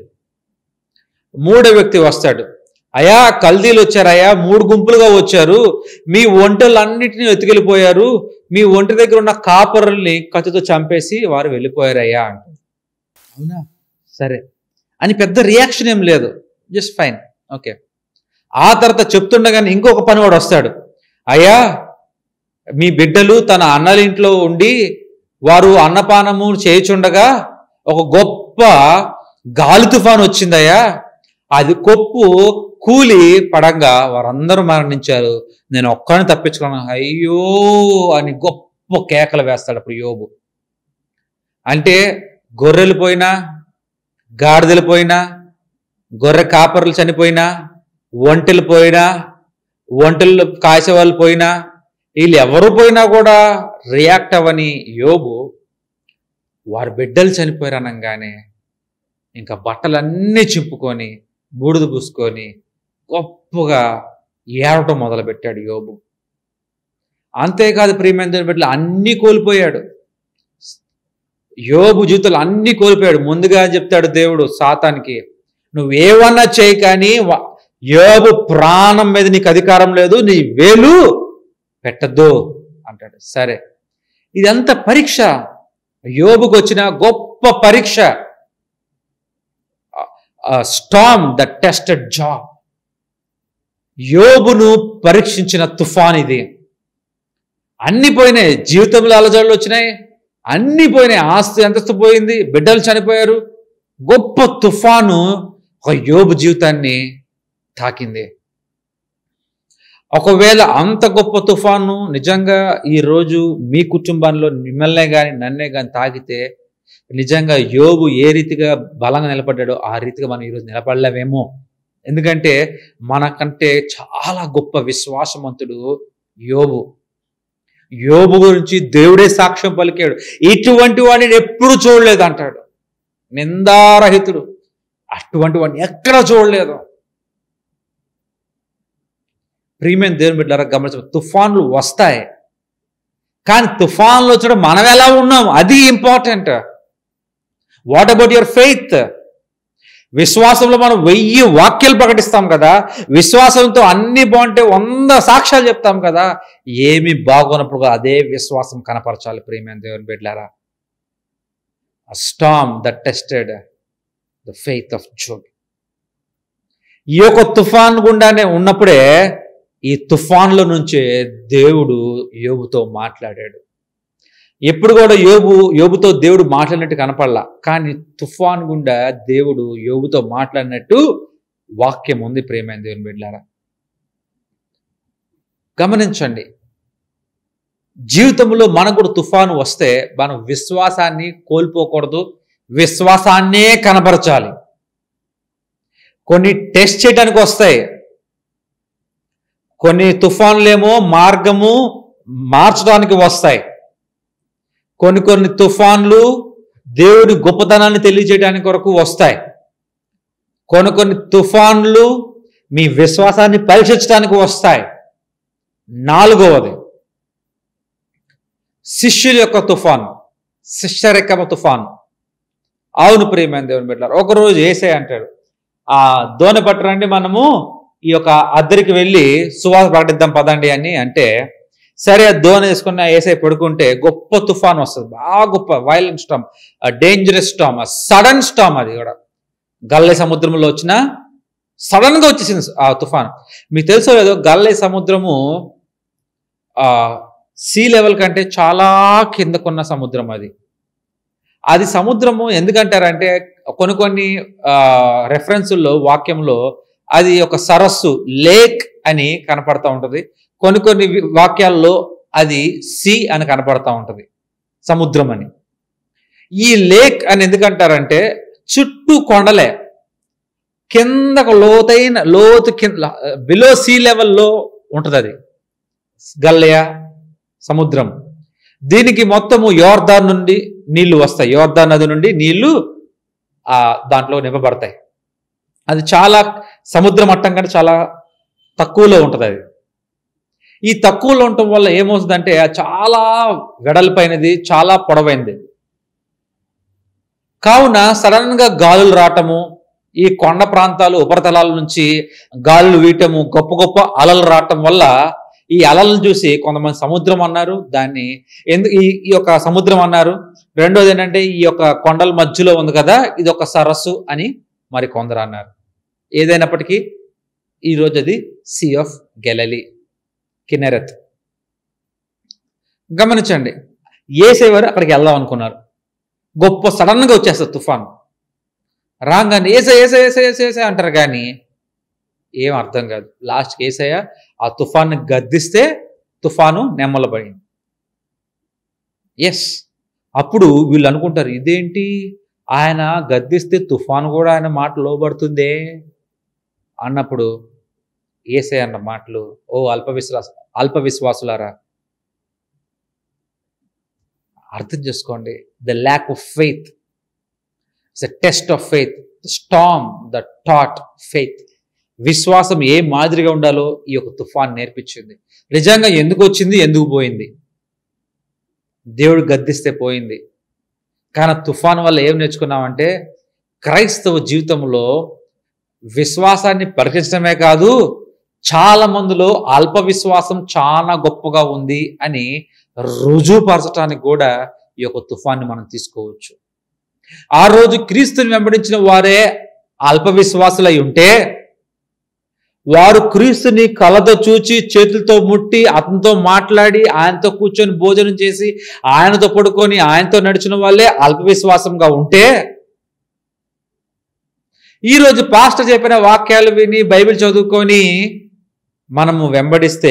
మూడో వ్యక్తి వస్తాడు అయా కల్దీలు వచ్చారయ్యా మూడు గుంపులుగా వచ్చారు మీ ఒంటలన్నిటిని ఎత్తుకెళ్ళిపోయారు మీ ఒంటి దగ్గర ఉన్న కాపరుల్ని కత్తితో చంపేసి వారు వెళ్ళిపోయారయ్యా అంటాడు అవునా సరే అని పెద్ద రియాక్షన్ ఏం లేదు జస్ట్ ఫైన్ ఓకే ఆ తర్వాత చెప్తుండగానే ఇంకొక పనివాడు వస్తాడు అయ్యా మీ బిడ్డలు తన అన్నల ఇంట్లో ఉండి వారు అన్నపానము చేయుచుండగా ఒక గొప్ప గాలి తుఫాను వచ్చిందయ్యా అది కొప్పు కూలి పడంగా వారందరూ మరణించారు నేను ఒక్కడిని తప్పించుకున్నాను అయ్యో అని గొప్ప కేకలు వేస్తాడు అప్పుడు యోబు అంటే గొర్రెలు పోయినా గాడిదలు పోయినా గొర్రె కాపర్లు చనిపోయినా ఒంటెలు పోయినా ఒంటెలు కాసేవాళ్ళు పోయినా వీళ్ళు ఎవరు పోయినా కూడా రియాక్ట్ అవ్వని యోబు వారి బిడ్డలు చనిపోయారు అనగానే ఇంకా బట్టలన్నీ చింపుకొని బూడిద పూసుకొని గొప్పగా ఏడటం మొదలుపెట్టాడు యోబు అంతేకాదు ప్రియమైన దేవుని బిడ్డలు అన్నీ కోల్పోయాడు యోబు జీవితంలో అన్నీ కోల్పోయాడు ముందుగా చెప్తాడు దేవుడు సాతానికి నువ్వేమన్నా చేయి కానీ వ- యోబు ప్రాణం మీద నీకు అధికారం లేదు నీ వేలు పెట్టద్దు అంటాడు సరే ఇదంతా పరీక్ష యోబుకు వచ్చిన గొప్ప పరీక్ష స్టామ్ ద టెస్టెడ్ జాబ్ యోబును పరీక్షించిన తుఫాన్ ఇది అన్ని పోయినాయి జీవితంలో అలజడులు వచ్చినాయి అన్ని పోయినాయి ఆస్తి అంతస్తు పోయింది బిడ్డలు చనిపోయారు గొప్ప తుఫాను ఒక యోబు జీవితాన్ని తాకింది ఒకవేళ అంత గొప్ప తుఫాను నిజంగా ఈ రోజు మీ కుటుంబంలో మిమ్మల్నే కానీ నన్నే కానీ తాకితే నిజంగా యోబు ఏ రీతిగా బలంగా నిలబడ్డాడో ఆ రీతిగా మనం ఈరోజు నిలబడలేమేమో ఎందుకంటే మనకంటే చాలా గొప్ప విశ్వాసవంతుడు యోబు యోబు గురించి దేవుడే సాక్ష్యం పలికాడు ఇటువంటి వాడిని ఎప్పుడు చూడలేదు అంటాడు నిందారహితుడు అటువంటి వాడిని ఎక్కడ చూడలేదు ప్రియమైన దేవుని బిడ్డారా గమనించ తుఫాన్లు వస్తాయి కానీ తుఫాన్లు వచ్చడం మనం ఎలా ఉన్నాం అది important what about your faith విశ్వాసంలో మనం వెయ్యి వాక్యాలు ప్రకటిస్తాం కదా విశ్వాసంతో అన్ని బాగుంటే వంద సాక్ష్యాలు చెప్తాం కదా ఏమి బాగోనప్పుడు కూడా అదే విశ్వాసం కనపరచాలి ప్రియమైన దేవుని బిడ్డారా storm that tested the faith of Job ఈ యొక్క తుఫాన్ గుండానే ఉన్నప్పుడే ఈ తుఫాన్లో నుంచే దేవుడు యోబుతో మాట్లాడాడు ఎప్పుడు కూడా యోబు యోబుతో దేవుడు మాట్లాడినట్టు కనపడలా కానీ తుఫాన్ గుండా దేవుడు యోబుతో మాట్లాడినట్టు వాక్యం ఉంది ప్రేమైన దేవుని బిడ్డారా గమనించండి జీవితంలో మనకు కూడా తుఫాను వస్తే మనం విశ్వాసాన్ని కోల్పోకూడదు విశ్వాసాన్నే కనపరచాలి కొన్ని టెస్ట్ చేయడానికి వస్తాయి కొన్ని తుఫాన్లేమో మార్గము మార్చడానికి వస్తాయి కొన్ని కొన్ని తుఫాన్లు దేవుడి గొప్పతనాన్ని తెలియజేయడానికి కొరకు వస్తాయి కొన్ని కొన్ని తుఫాన్లు మీ విశ్వాసాన్ని పరీక్షించడానికి వస్తాయి నాలుగవది శిష్యుల యొక్క తుఫాన్ శిష్యరెక్కమ తుఫాన్ అవును ప్రియమైన దేవుని పెట్టారు ఒకరోజు ఏసే అంటాడు ఆ దోణి పట్టరండి మనము ఈ యొక్క అద్దరికి వెళ్ళి సువాస ప్రకటిద్దాం పదండి అని అంటే సరే ఆ దోణ వేసుకున్న ఏసై పడుకుంటే గొప్ప తుఫాన్ వస్తుంది బాగా గొప్ప violent storm dangerous storm sudden storm అది కూడా గల్లే సముద్రంలో వచ్చిన సడన్ గా వచ్చేసింది ఆ తుఫాన్ మీకు తెలుసో లేదో గల్లే సముద్రము ఆ సీ లెవెల్ కంటే చాలా కిందకున్న సముద్రం అది అది సముద్రము ఎందుకంటారంటే కొన్ని కొన్ని రెఫరెన్సుల్లో వాక్యంలో అది ఒక సరస్సు లేక్ అని కనపడతా ఉంటుంది కొన్ని కొన్ని వి- వాక్యాల్లో అది సీ అని కనపడతా ఉంటుంది సముద్రం అని ఈ లేక్ అని ఎందుకంటారంటే చుట్టూ కొండలే కిందకు లోతైన లోతు కింద బిలో సీ లెవెల్లో ఉంటుంది అది గల్లయ సముద్రం దీనికి మొత్తము యోర్దాన్ నుండి నీళ్లు వస్తాయి యోర్దాన్ నది నుండి నీళ్లు ఆ దాంట్లో నింపబడతాయి అది చాలా సముద్ర మట్టం కంటే చాలా తక్కువలో ఉంటుంది అది ఈ తక్కువలో ఉండటం వల్ల ఏమవుతుందంటే అది చాలా వెడల్పైనది చాలా పొడవైనది కావున సడన్ గా గాలులు రావటము ఈ కొండ ప్రాంతాలు ఉపరితలాల నుంచి గాలులు వీయటము గొప్ప గొప్ప అలలు రావటం వల్ల ఈ అలలను చూసి కొంతమంది సముద్రం అన్నారు దాన్ని ఎందు ఈ ఈ యొక్క సముద్రం అన్నారు రెండోది ఏంటంటే ఈ యొక్క కొండల మధ్యలో ఉంది కదా ఇది ఒక సరస్సు అని మరి కొందరు అన్నారు ఏదైనప్పటికీ ఈరోజు అది సీ ఆఫ్ గెలలి కిన్నెరత్ గమనించండి ఏసేవారు అక్కడికి వెళ్దాం అనుకున్నారు గొప్ప సడన్ గా వచ్చేస్తుంది తుఫాను రాగానే ఏసే ఏసే ఏసే ఏసే ఏసే అంటారు కానీ ఏం అర్థం కాదు లాస్ట్కి ఏసయ్య ఆ తుఫాన్ని గద్దిస్తే తుఫాను నెమ్మలబడింది ఎస్ అప్పుడు వీళ్ళు అనుకుంటారు ఇదేంటి ఆయన గద్దిస్తే తుఫాను కూడా ఆయన మాట లోబడుతుందే అన్నప్పుడు ఏసే అన్న మాటలు ఓ అల్ప విశ్వాస అల్ప విశ్వాసులారా అర్థం చేసుకోండి the lack of faith it's a test of faith storm the taught faith విశ్వాసం ఏ మాదిరిగా ఉండాలో ఈ యొక్క తుఫాన్ నేర్పించింది నిజంగా ఎందుకు వచ్చింది ఎందుకు పోయింది దేవుడు గద్దిస్తే పోయింది కానీ ఆ తుఫాన్ వల్ల ఏం నేర్చుకున్నామంటే క్రైస్తవ జీవితంలో విశ్వాసాన్ని పరీక్షించడమే కాదు చాలా మందిలో అల్ప విశ్వాసం చాలా గొప్పగా ఉంది అని రుజువుపరచడానికి కూడా ఈ యొక్క తుఫాన్ని మనం తీసుకోవచ్చు ఆ రోజు క్రీస్తుని వెంబడించిన వారే అల్ప విశ్వాసులై ఉంటే వారు క్రీస్తుని కలతో చూచి చేతులతో ముట్టి అతనితో మాట్లాడి ఆయనతో కూర్చొని భోజనం చేసి ఆయనతో పడుకొని ఆయనతో నడిచిన వాళ్ళే అల్ప విశ్వాసంగా ఉంటే ఈరోజు పాస్టర్ చెప్పిన వాక్యాలు విని బైబిల్ చదువుకొని మనము వెంబడిస్తే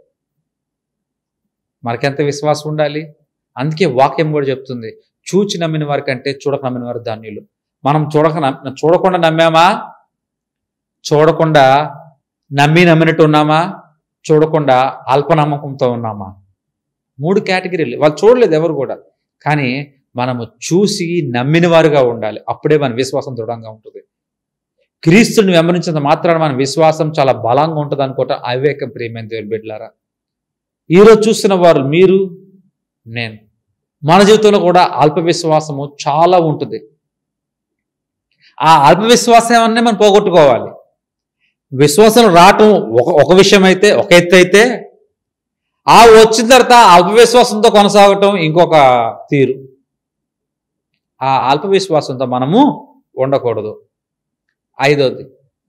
మనకెంత విశ్వాసం ఉండాలి అందుకే వాక్యం కూడా చెప్తుంది చూచి నమ్మిన వారి కంటే చూడక నమ్మిన వారు ధాన్యులు మనం చూడక నమ్- చూడకుండా నమ్మామా చూడకుండా నమ్మి నమ్మినట్టు ఉన్నామా చూడకుండా అల్ప నమ్మకంతో ఉన్నామా మూడు కేటగిరీలు వాళ్ళు చూడలేదు ఎవరు కూడా కానీ మనము చూసి నమ్మిన వారుగా ఉండాలి అప్పుడే మన విశ్వాసం దృఢంగా ఉంటుంది క్రీస్తుని వెంబడించినంత మాత్రాన మన విశ్వాసం చాలా బలంగా ఉంటుంది అనుకోవటం అవివేకం ప్రియమైన దేవుని బిడ్డలారా ఈరోజు చూస్తున్న వారు మీరు నేను మన జీవితంలో కూడా అల్ప విశ్వాసము చాలా ఉంటుంది ఆ అల్ప విశ్వాసాన్ని మనం పోగొట్టుకోవాలి విశ్వాసం రావటం ఒక ఒక విషయం అయితే ఒక ఎత్తు అయితే ఆ వచ్చిన తర్వాత ఆ అల్ప విశ్వాసంతో కొనసాగటం ఇంకొక తీరు ఆ అల్ప విశ్వాసంతో మనము ఉండకూడదు ఐదోది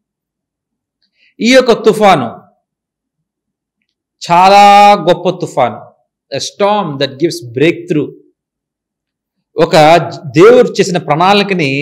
ఈ యొక్క తుఫాను చాలా గొప్ప తుఫాను storm that gives breakthrough ఒక దేవుడు చేసిన ప్రణాళికని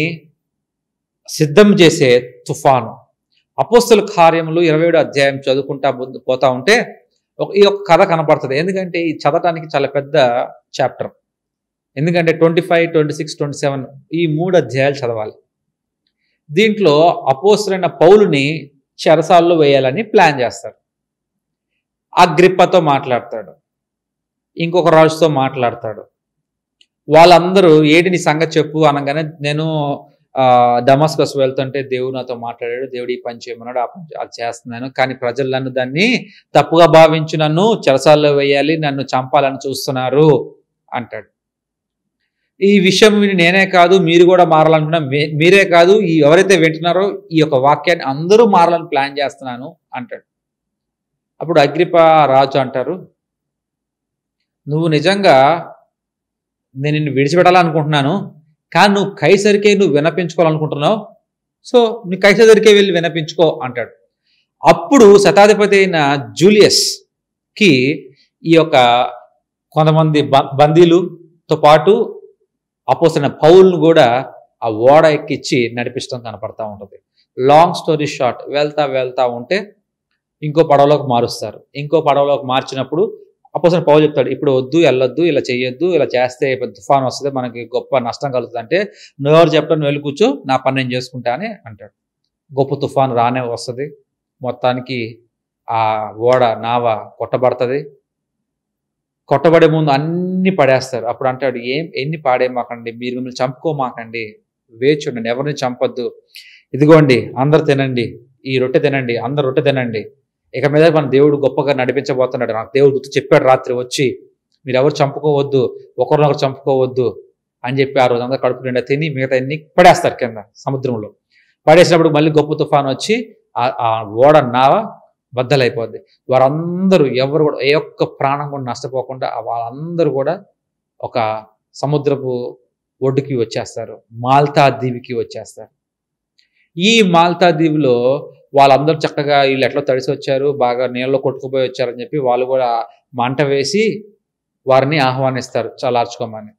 సిద్ధం చేసే తుఫాను అపోస్తుల కార్యములు ఇరవై ఏడు అధ్యాయం చదువుకుంటా ముందు పోతా ఉంటే ఒక ఈ యొక్క కథ కనపడుతుంది ఎందుకంటే ఇది చదవటానికి చాలా పెద్ద చాప్టర్ ఎందుకంటే twenty five twenty six twenty seven ఈ మూడు అధ్యాయాలు చదవాలి దీంట్లో అపోస్తులైన పౌలుని చెరసాల్లో వేయాలని ప్లాన్ చేస్తారు అగ్రిప్పతో మాట్లాడతాడు ఇంకొక రాజుతో మాట్లాడతాడు వాళ్ళందరూ ఏటి నీ సంగతి చెప్పు అనగానే నేను ఆ, డమాస్కస్ వెళ్తుంటే దేవుడు నాతో మాట్లాడాడు దేవుడు ఈ పని చేయమన్నాడు ఆ పని అది చేస్తున్నాను కానీ ప్రజలు నన్ను దాన్ని తప్పుగా భావించి నన్ను చెరసాల్లో వేయాలి నన్ను చంపాలని చూస్తున్నారు అంటాడు ఈ విషయం విని నేనే కాదు మీరు కూడా మారాలనుకున్నా మీ- మీరే కాదు ఈ ఎవరైతే వింటున్నారో ఈ యొక్క వాక్యాన్ని అందరూ మారాలని ప్లాన్ చేస్తున్నాను అంటాడు అప్పుడు అగ్రిప రాజు అంటారు నువ్వు నిజంగా నేను నిన్ను విడిచిపెట్టాలనుకుంటున్నాను కానీ నువ్వు కైసరికే నువ్వు వినపించుకోవాలనుకుంటున్నావు సో నీ కైసరికే వెళ్ళి వినపించుకో అంటాడు అప్పుడు శతాధిపతి అయిన జూలియస్కి ఈ యొక్క కొంతమంది బ- బందీలుతో పాటు అపోసిన పౌల్ను కూడా ఆ ఓడ ఎక్కిచ్చి నడిపించడం కనపడతా ఉంటుంది లాంగ్ స్టోరీ షార్ట్ వెళ్తా వెళ్తా ఉంటే ఇంకో పడవలోకి మారుస్తారు ఇంకో పడవలోకి మార్చినప్పుడు అపోసిన పౌలు చెప్తాడు ఇప్పుడు వద్దు వెళ్ళొద్దు ఇలా చేయొద్దు ఇలా చేస్తే పెద్ద తుఫాన్ వస్తుంది మనకి గొప్ప నష్టం కలుగుతుంది అంటే నువ్వెవరు చెప్పడం నువ్వు వెళ్ళి కూర్చో నా పని నేను చేసుకుంటా అని అంటాడు గొప్ప తుఫాన్ రానే వస్తుంది మొత్తానికి ఆ ఓడ నావ కొట్టబడుతుంది కొట్టబడే ముందు అన్ని పడేస్తారు అప్పుడు అంటాడు ఏం ఎన్ని పాడేమాకండి మీరు మిమ్మల్ని చంపుకోమాకండి వేచి ఉండండి ఎవరిని చంపొద్దు ఇదిగోండి అందరు తినండి ఈ రొట్టె తినండి అందరు రొట్టె తినండి ఇక మీద మన దేవుడు గొప్పగా నడిపించబోతున్నాడు నాకు దేవుడు గుర్తు చెప్పాడు రాత్రి వచ్చి మీరు ఎవరు చంపుకోవద్దు ఒకరినొకరు చంపుకోవద్దు అని చెప్పి ఆ రోజు అందరూ కడుపు నిండా తిని మిగతా అన్ని పడేస్తారు కింద సముద్రంలో పడేసినప్పుడు మళ్ళీ గొప్ప తుఫాన్ వచ్చి ఆ- ఆ ఓడ నావ బద్దలైపోద్ది వారందరూ ఎవరు కూడా ఏ ఒక్క ప్రాణం కూడా నష్టపోకుండా ఆ వాళ్ళందరూ కూడా ఒక సముద్రపు ఒడ్డుకి వచ్చేస్తారు మాల్తా దీవికి వచ్చేస్తారు ఈ మాల్తా దీవిలో వాళ్ళందరూ చక్కగా వీళ్ళు ఎట్లా తడిసి వచ్చారు బాగా నీళ్ళలో కొట్టుకుపోయి వచ్చారని చెప్పి వాళ్ళు కూడా మంట వేసి వారిని ఆహ్వానిస్తారు చలార్చుకోమని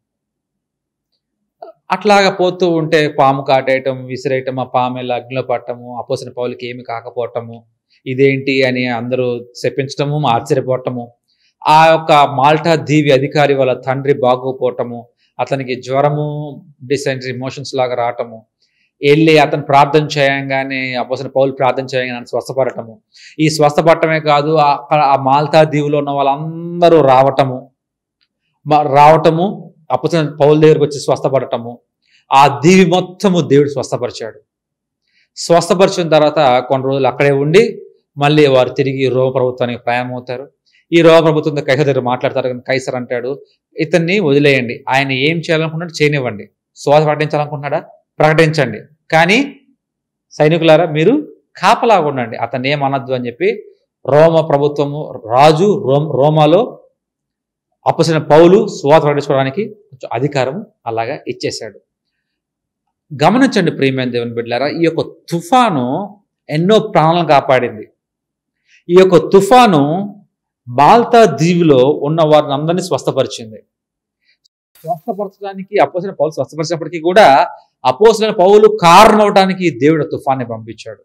అట్లాగా పోతూ ఉంటే పాము కాటేయటం విసిరేయటం ఆ పాము వెళ్ళి అగ్నిలో పట్టము అపోసిన పౌలకి ఏమి కాకపోవటము ఇదేంటి అని అందరూ చెప్పించటము ఆశ్చర్యపోవటము ఆ యొక్క మాల్టా దీవి అధికారి వాళ్ళ తండ్రి బాగోపోవటము అతనికి జ్వరము డిసెంట్రీ మోషన్స్ లాగా రావటము వెళ్ళి అతను ప్రార్థన చేయంగానే అపోసిన పౌలు ప్రార్థన చేయగానే స్వస్థపడటము ఈ స్వస్థపడటమే కాదు అక్కడ ఆ మాల్తా దీవిలో ఉన్న వాళ్ళందరూ రావటము మ- రావటము అపోసిన పౌల దగ్గరకు వచ్చి స్వస్థపడటము ఆ దీవి మొత్తము దేవుడు స్వస్థపరిచాడు స్వస్థపరిచిన తర్వాత కొన్ని రోజులు అక్కడే ఉండి మళ్ళీ వారు తిరిగి రోమ ప్రభుత్వానికి ప్రయాణం అవుతారు ఈ రోమ ప్రభుత్వంతో కైసర్ దగ్గర మాట్లాడతారు కానీ కైసర్ అంటాడు ఇతన్ని వదిలేయండి ఆయన ఏం చేయాలనుకున్నాడు చేయనివ్వండి స్వాత ప్రకటించాలనుకుంటున్నాడా ప్రకటించండి కానీ సైనికులారా మీరు కాపలాగా ఉండండి అతన్ని ఏం అనద్దు అని చెప్పి రోమ ప్రభుత్వము రాజు రోమ్ రోమాలో అప్పసిన పౌలు స్వాత ప్రకటించుకోవడానికి కొంచెం అధికారం అలాగా ఇచ్చేశాడు గమనించండి ప్రియమైన దేవుని బిడ్డలారా ఈ యొక్క తుఫాను ఎన్నో ప్రాణాలను కాపాడింది ఈ యొక్క తుఫాను మాల్తా దీవిలో ఉన్న వారిని అందరినీ స్వస్థపరిచింది స్వస్థపరచడానికి అపోసిన పౌలు స్వస్థపరిచినప్పటికీ కూడా అపోసిన పౌలు కారణం అవడానికి దేవుడు ఆ తుఫాన్ని పంపించాడు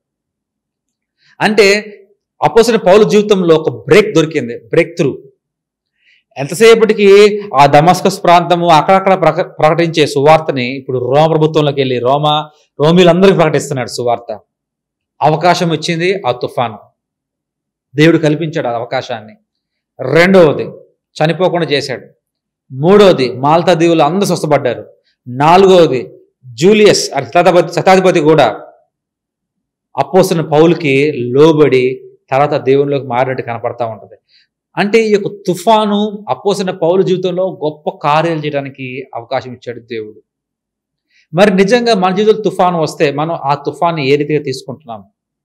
అంటే అపోసిన పౌలు జీవితంలో ఒక బ్రేక్ దొరికింది బ్రేక్ త్రూ ఎంతసేపటికి ఆ దమస్కస్ ప్రాంతము అక్కడక్కడ ప్రక ప్రకటించే సువార్తని ఇప్పుడు రోమ ప్రభుత్వంలోకి వెళ్ళి రోమ రోమిలందరికీ ప్రకటిస్తున్నాడు సువార్త అవకాశం వచ్చింది ఆ తుఫాను దేవుడు కల్పించాడు ఆ అవకాశాన్ని రెండవది చనిపోకుండా చేశాడు మూడవది మాల్తా దీవులు అందరూ స్వస్థపడ్డారు నాలుగవది జూలియస్ అంటే శతాధిపతి శతాధిపతి కూడా అపోసిన పౌలుకి లోబడి తర్వాత దేవునిలోకి మారినట్టు కనపడతా ఉంటుంది అంటే ఈ యొక్క తుఫాను అపోసిన పౌలు జీవితంలో గొప్ప కార్యాలు చేయడానికి అవకాశం ఇచ్చాడు దేవుడు మరి నిజంగా మన జీవితంలో తుఫాను వస్తే మనం ఆ తుఫాన్ని ఏ రీతిగా తీసుకుంటున్నాం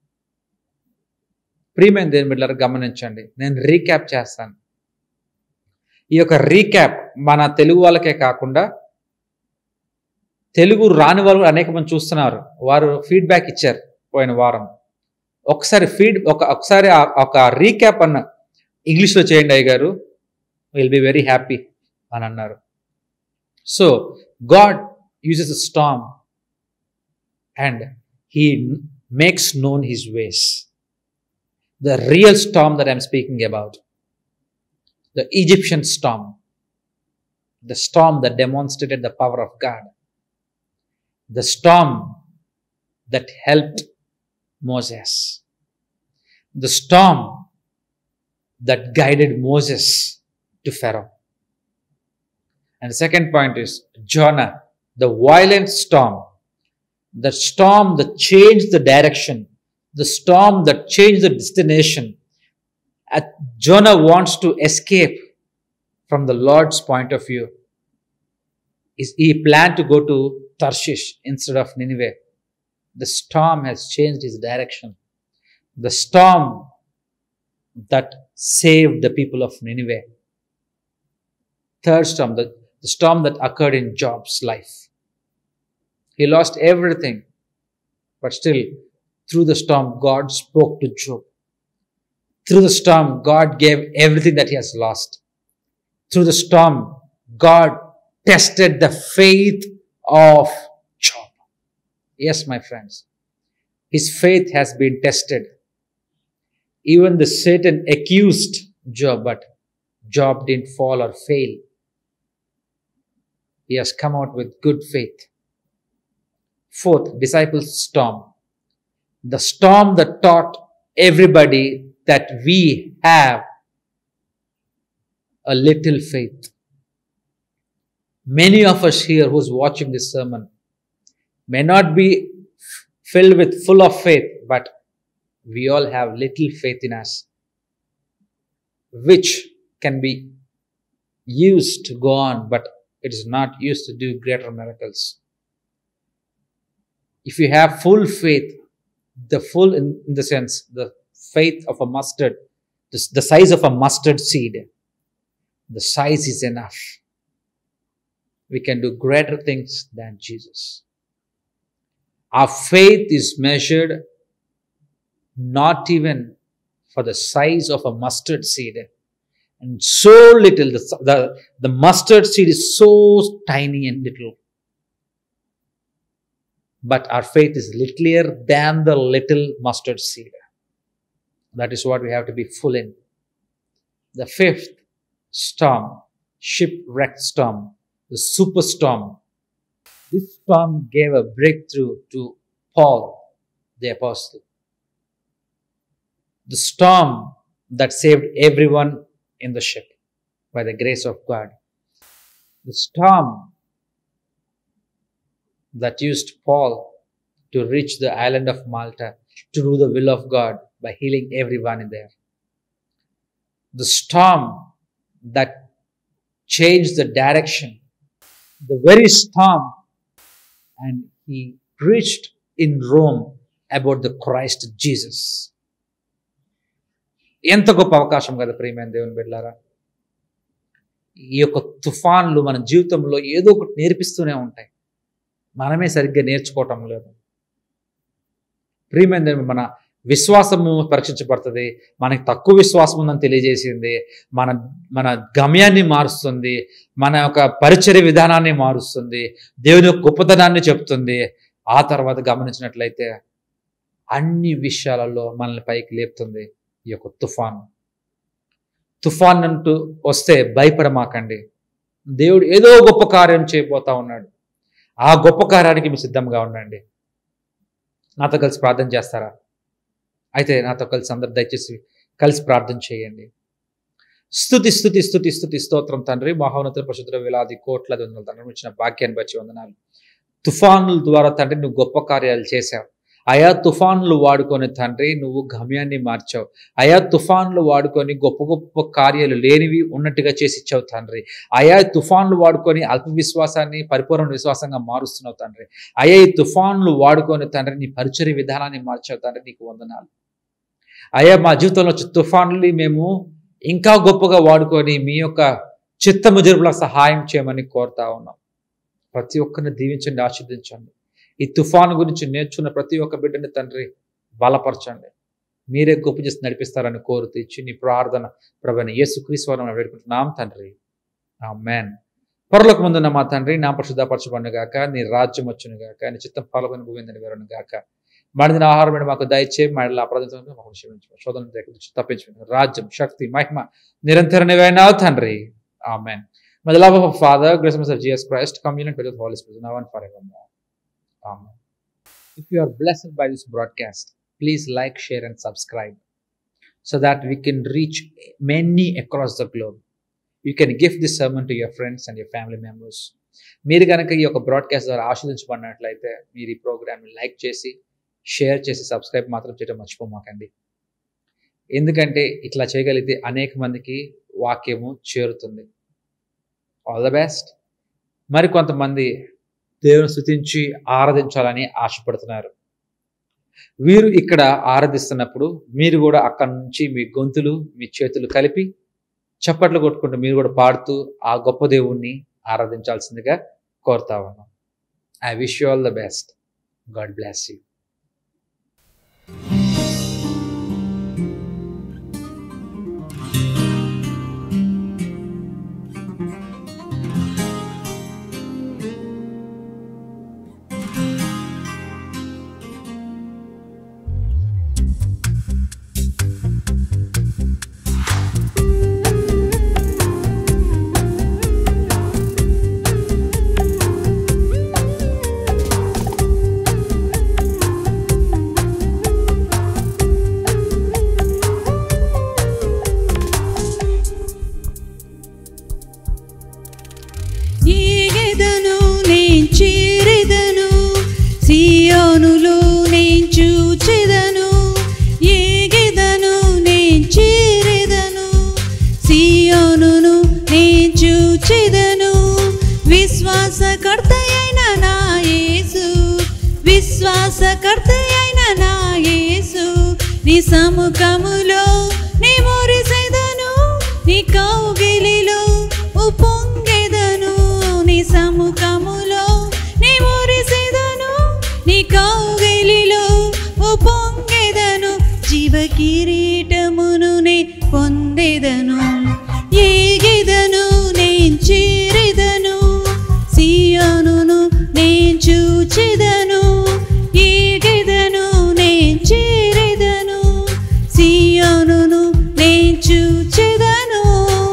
ప్రియమైన దేని బిడ్డలారా గమనించండి నేను రీక్యాప్ చేస్తాను ఈ యొక్క రీక్యాప్ మన తెలుగు వాళ్ళకే కాకుండా తెలుగు రాని వాళ్ళు అనేక మంది చూస్తున్నారు వారు ఫీడ్బ్యాక్ ఇచ్చారు పోయిన వారం ఒకసారి ఫీడ్ ఒక ఒకసారి ఆ- ఒక రీక్యాప్ అన్న ఇంగ్లీష్లో చేయండి అయ్య గారు విల్ బి వెరీ హ్యాపీ అని అన్నారు so god uses a storm and he makes known his ways the real storm that I'm speaking about the Egyptian storm the storm that demonstrated the power of god the storm that helped Moses, the storm that guided Moses to Pharaoh. And the second point is Jonah, the violent storm, the storm that changed the direction, the storm that changed the destination. At- Jonah wants to escape from the Lord's point of view. Is he planned to go to Tarshish instead of Nineveh. The storm has changed his direction. The storm that saved the people of Nineveh. Third storm, the, the storm that occurred in Job's life. He lost everything, but still, through the storm, God spoke to Job. Through the storm, God gave everything that he has lost. Through the storm, God tested the faith of Job. Yes, my friends. His faith has been tested. Even the Satan accused Job, but Job didn't fall or fail. He has come out with good faith. Fourth, disciples' storm. The storm that taught everybody that we have a little faith. Many of us here who's watching this sermon may not be f- filled with full of faith, but we all have little faith in us, which can be used to go on, but it is not used to do greater miracles. If you have full faith, the full in, in the sense, the faith of a mustard, the, the size of a mustard seed, the size is enough. We can do greater things than Jesus. Our faith is measured not even for the size of a mustard seed. And so little, the, the, the mustard seed is so tiny and little. But our faith is littler than the little mustard seed. That is what we have to be full in. The fifth storm, shipwreck storm, the superstorm. This storm gave a breakthrough to Paul, the apostle. The storm that saved everyone in the ship by the grace of God. The storm that used Paul to reach the island of Malta to do the will of God by healing everyone in there. The storm that changed the direction, the very storm, and he preached in Rome about the Christ Jesus. ఎంత గొప్ప అవకాశం కదా ప్రియమైన దేవుని బిడ్డారా ఈ యొక్క తుఫాన్లు మన జీవితంలో ఏదో ఒకటి నేర్పిస్తూనే ఉంటాయి మనమే సరిగ్గా నేర్చుకోవటం లేదు ప్రియమైన దేవుని మన విశ్వాసము పరీక్షించబడుతుంది మనకి తక్కువ విశ్వాసం ఉందని తెలియజేసింది మన మన గమ్యాన్ని మారుస్తుంది మన యొక్క పరిచర్య విధానాన్ని మారుస్తుంది దేవుని యొక్క గొప్పతనాన్ని చెప్తుంది ఆ తర్వాత గమనించినట్లయితే అన్ని విషయాలలో మనల్ని పైకి లేపుతుంది ఈ యొక్క తుఫాన్ తుఫాన్ అంటూ వస్తే భయపడమాకండి దేవుడు ఏదో గొప్ప కార్యం చేయబోతా ఉన్నాడు ఆ గొప్ప కార్యానికి మీరు సిద్ధంగా ఉండండి నాతో కలిసి ప్రార్థన చేస్తారా అయితే నాతో కలిసి అందరు దయచేసి కలిసి ప్రార్థన చేయండి స్థుతి స్థుతి స్థుతి స్థుతి స్తోత్రం తండ్రి మహోన్నత పశుద్ర వేలాది కోట్ల వందల తండ్రి ఇచ్చిన భాగ్యాన్ని బట్టి వందనాలు తుఫానుల ద్వారా తండ్రి నువ్వు గొప్ప కార్యాలు చేశావు అయా తుఫాన్లు వాడుకొని తండ్రి నువ్వు గమ్యాన్ని మార్చావు అయా తుఫాన్లు వాడుకొని గొప్ప గొప్ప కార్యాలు లేనివి ఉన్నట్టుగా చేసి ఇచ్చావు తండ్రి అయా తుఫాన్లు వాడుకొని అల్ప విశ్వాసాన్ని పరిపూర్ణ విశ్వాసంగా మారుస్తున్నావు తండ్రి అయా ఈ తుఫాన్లు వాడుకొని తండ్రి నీ పరిచర్య విధానాన్ని మార్చావు తండ్రి నీకు వందనాలు అయా మా జీవితంలో వచ్చే తుఫాన్లు మేము ఇంకా గొప్పగా వాడుకొని మీ యొక్క చిత్తము జరుపుల సహాయం చేయమని కోరుతా ఉన్నాం ప్రతి ఒక్కరిని దీవించండి ఆశీర్దించండి ఈ తుఫాను గురించి నేర్చుకున్న ప్రతి ఒక్క బిడ్డని తండ్రి బలపరచండి మీరే గొప్ప చేసి నడిపిస్తారని కోరుతూ ఇచ్చి నీ ప్రార్థన ప్రభని యేసుక్రీశ్వరం వేడుకుంటున్నాం తండ్రి ఆ మ్యాన్ పొరలకు ముందున్న మా తండ్రి నా పరిశుద్ధపరచబడిన గాక నీ రాజ్యం వచ్చును గాక నీ చిత్తం పాల్గొని భూమిందని వేరును గాక మడిదిన ఆహారం మీద మాకు దయచే మళ్ళీ అప్రదించడం మాకు క్షమించు శోధన తప్పించు రాజ్యం శక్తి మహిమ నిరంతరనివైనా తండ్రి amen May the love of our Father, grace and mercy of Jesus Christ, communion with the Holy Spirit, now and forevermore. Amen. If you are blessed by this broadcast, please like, share, and subscribe so that we can reach many across the globe. You can give this sermon to your friends and your family members. మీరు కనుక ఈ యొక్క బ్రాడ్కాస్ట్ ద్వారా ఆస్వాదించబడినట్లయితే మీరు ఈ ప్రోగ్రామ్ని లైక్ చేసి షేర్ చేసి సబ్స్క్రైబ్ మాత్రం చేయడం మర్చిపోమాకండి ఎందుకంటే ఇట్లా చేయగలిగితే అనేక మందికి వాక్యము చేరుతుంది ఆల్ ద బెస్ట్ మరి కొంతమంది దేవుని స్థుతించి ఆరాధించాలని ఆశపడుతున్నారు వీరు ఇక్కడ ఆరాధిస్తున్నప్పుడు మీరు కూడా అక్కడి నుంచి మీ గొంతులు మీ చేతులు కలిపి చప్పట్లు కొట్టుకుంటూ మీరు కూడా పాడుతూ ఆ గొప్ప దేవుణ్ణి ఆరాధించాల్సిందిగా కోరుతా ఉన్నాం I wish you all the best god bless you ఈగెదను నేను చేరెదను సియోనులో నేను చూచెదను ఏగెదను నేను చేరెదను సియోనును నేను చూచెదను విశ్వాసకర్త అయిన నా యేసు విశ్వాసకర్త అయిన నా యేసు నీ సముఖములో నీ మురిసెదను నీ కౌగిలిలో ఉప్పొంగెదను నీ సముఖములో నీ మురిసెదను నీ కౌగిలిలో ఉప్పొంగెదను జీవ కిరీటమును నే పొందెదను ఏగెదను నేను చేరెదను సియోనును నేను చూచెదను ఏగెదను నేను చేరెదను సియోనును నేను చూచెదను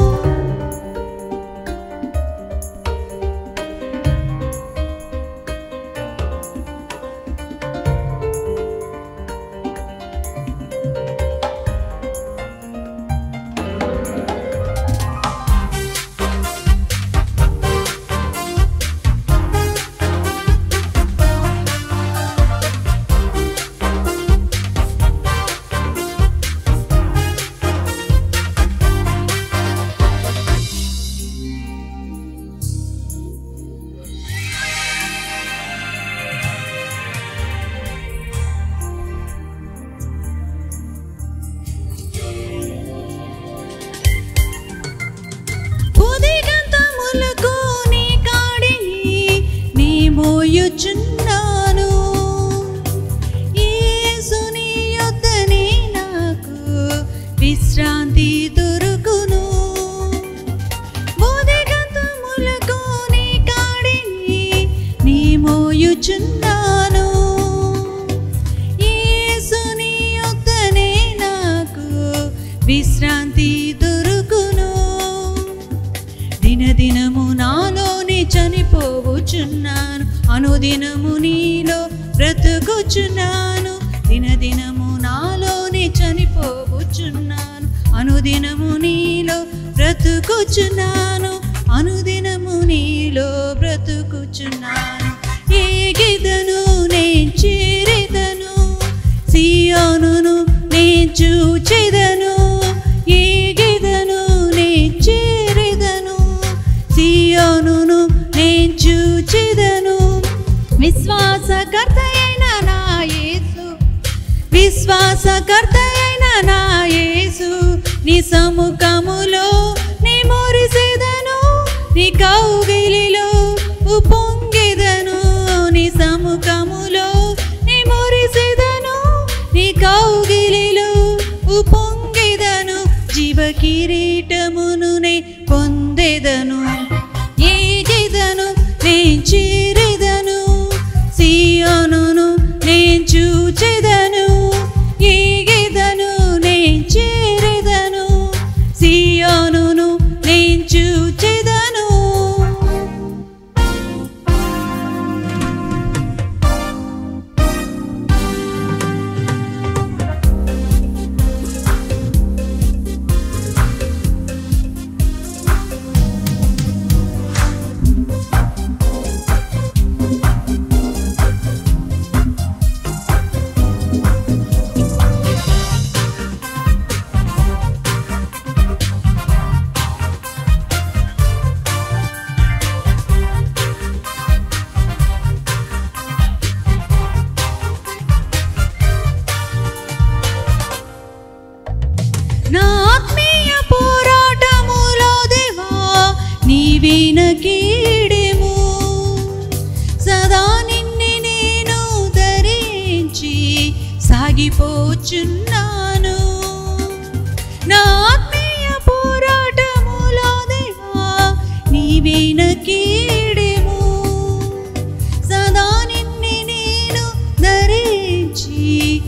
ఉదిగంతములకు నీ కాడిని నీ మోయుచున్నాను యేసుని యొద్దనే నాకు విశ్రాంతి దొరుకును ఉదిగంతములకు నీ కాడిని నీ మోయుచున్నాను యేసుని యొద్దనే నాకు విశ్రాంతి దొరుకును దినదినము నాలోనే చనిపోవచ్చున్నాను అనుదినము నీలో బ్రతుకుచున్నాను దినదినము నాలోనే చనిపోవచ్చున్నాను అనుదినము నీలో బ్రతుకుచున్నాను అనుదినము నీలో బ్రతుకుచున్నాను ఏగిదను నేను చేరెదను విశ్వాసకర్త అయిన నా యేసు విశ్వాసకర్త అయిన నా యేసు నీ సముఖములో నీ మురిసెదను నీ కౌగిలిలో ఉప్పొంగెదను నీ సముఖములో నీ మురిసెదను నీ కౌగిలిలో ఉప్పొంగెదను జీవ కిరీటమును నే పొందెదను ఏగెదను నేను చేరెదను సియోనును నేను చూచెదను ఏగెదను నేను చేరెదను సియోనును నేను చూచెదను నా ఆత్మీయ పోరాటములో దేవా నీవిన కీడెము సదా నిన్నే నేను ధరించి సాగిపోచున్నాను నా ఆత్మీయ పోరాటములో దేవా నీవిన కీడెము సదా నిన్నే నేను ధరించి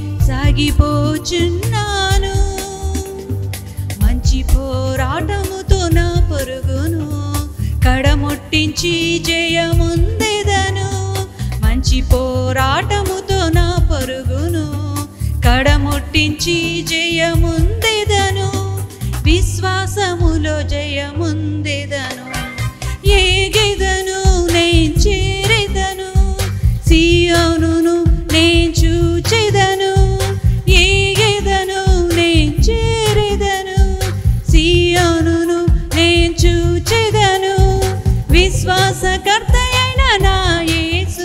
సాగిపోచున్నాను మంచి పోరాటముతో నా పొరుగును కడముట్టించి జయముందెదను మంచి పోరాటముతో నా పొరుగును కడముట్టించి జయముందెదను విశ్వాసములో జయముందెదను ఏగెదను నేను చేరెదను సియోనును నేను చూచెదను ఏగెదను నేను చేరెదను సియోనును నేను చూచెదను విశ్వాసకర్త అయిన నా యేసు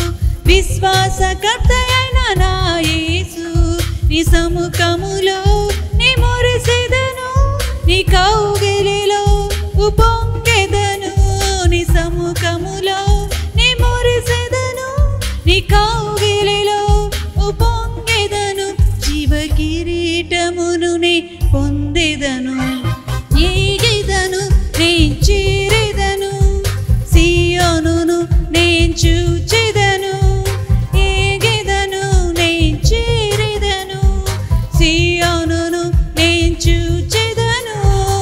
విశ్వాసకర్త అయిన నా యేసు నీ సముఖములో నీ మురిసెదను నీ కౌగిలిలో ఉపొంగెదను నీ సముఖములో నీ మురిసెదను నీ కౌగిలిలో ఉపొంగెదను జీవ కిరీటమును నే పొందెదను ఏగిదను నేను చేరెదను సియోనును నేను చూచెదను ఏగెదను నేను చేరెదను సియోనును నేను చూచెదను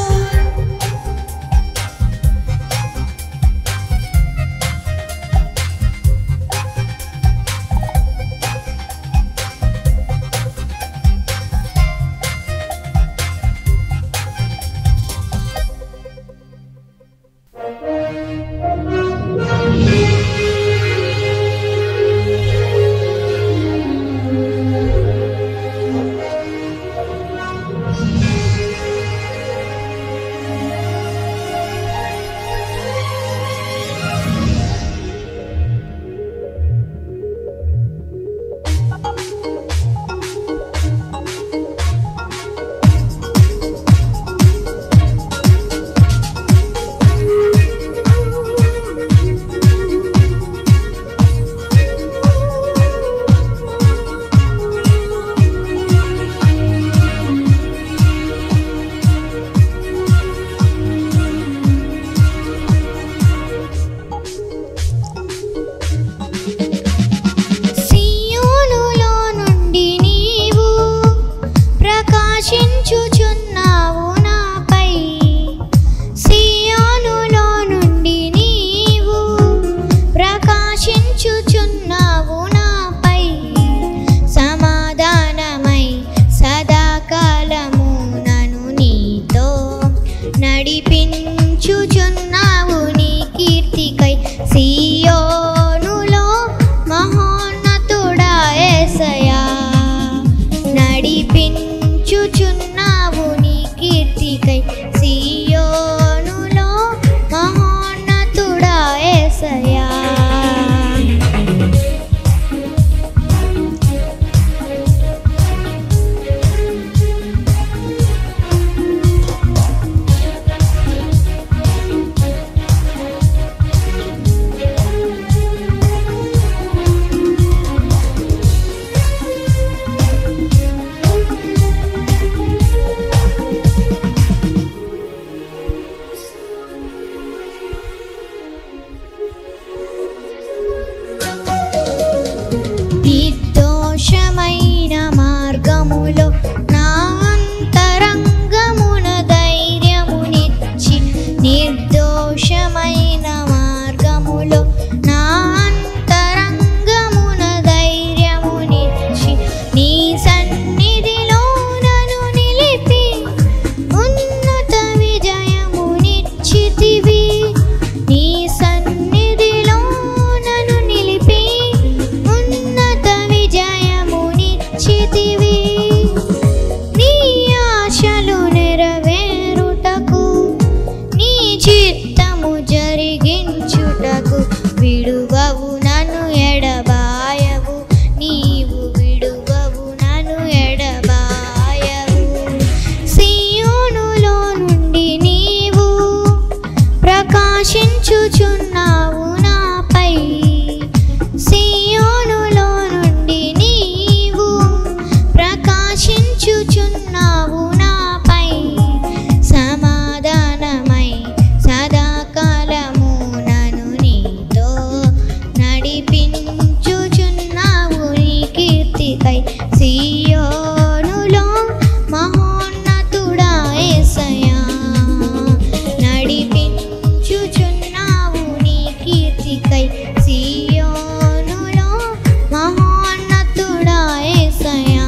సియోనులో నుండి నీవు ప్రకాశించుచున్నావు నాపై సియోనులో నుండి నీవు ప్రకాశించుచున్నావు నాపై సమాధానమై సదాకాలము నను నీతో నడిపించుచున్నావు నీ కీర్తికై సియోనులో మహోన్నతుడా యేసయ్యా నడిపించుచున్నావు నీ కీర్తికై సియోనులో మహోన్నతుడా యేసయ్యా నిర్దోషమైన మార్గములో నా అంతరంగమున ధైర్యమునిచ్చి నిర్దోషమైన మార్గములో నా అంతరంగమున ధైర్యమునిచ్చి నీ సన్నిధిలో నన్ను నిలిపి ఉన్నత విజయమునిచ్చితివి నీ సన్నిధిలో నన్ను నిలిపి ఉన్నత విజయమునిచ్చితివి నీ ఆశలు నెరవేరుటకు నీ చిత్తము జరిగించుటకు విడువవు నన్ను ఎడబాయవు నీవు విడువవు నన్ను ఎడబాయవు సియోనులో నుండి నీవు ప్రకాశించుచున్నావు నాపై సియోనులో నుండి నీవు ప్రకాశించుచున్నావు నాపై సమాధానమై సదాకాలము నన్ను నీతో నడిపించుచున్నావు నీ కీర్తికై సియోనులో మహోన్నతుడా యేసయ్యా నడిపించుచున్నావు నీ కీర్తికై సియోనులో మహోన్నతుడా యేసయ్యా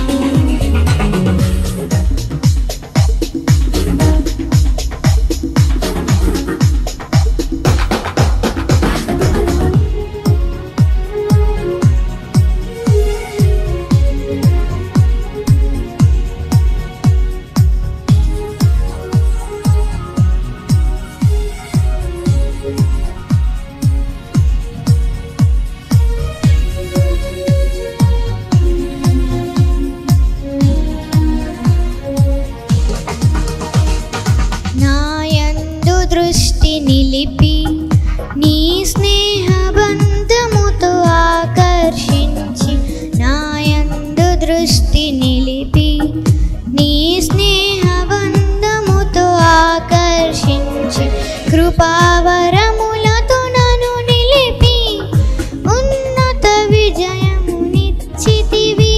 నాయందు దృష్టి నిలిపి నీ స్నేహబంధముతో ఆకర్షించి నాయందు దృష్టి నిలిపి నీ స్నేహబంధముతో ఆకర్షించి కృపావరములతో నన్ను నిలిపి ఉన్నత విజయమునిచ్చితివి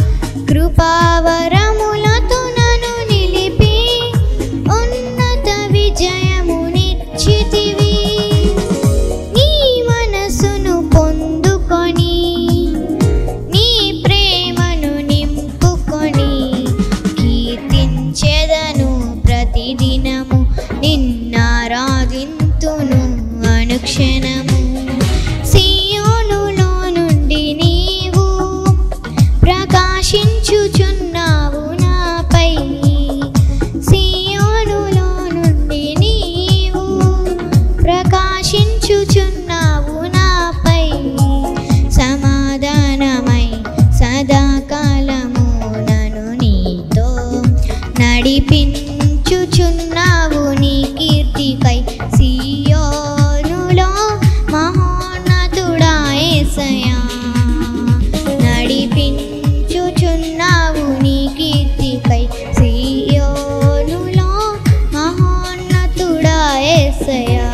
కృపావరములతో నన్ను నిలిపి ఉన్నత విజయమునిచ్చితివి నీ మనసును పొందుకొని నీ ప్రేమను నింపుకొని కీర్తించెదను ప్రతిదినము నిన్నారాధింతును అనుక్షణము సియోనులో నుండి నీవు ప్రకాశించుచున్నావు నాపై సియోనులో నుండి నీవు ప్రకాశించుచున్నావు నాపై సమాధానమై సదాకాలము నన్ను నీతో నడిపించుచున్నావు నీ కీర్తికై సియోనులో మహోన్నతుడా యేసయ్యా నడిపించుచున్నావు నీ కీర్తికై సియోనులో మహోన్నతుడా యేసయ్యా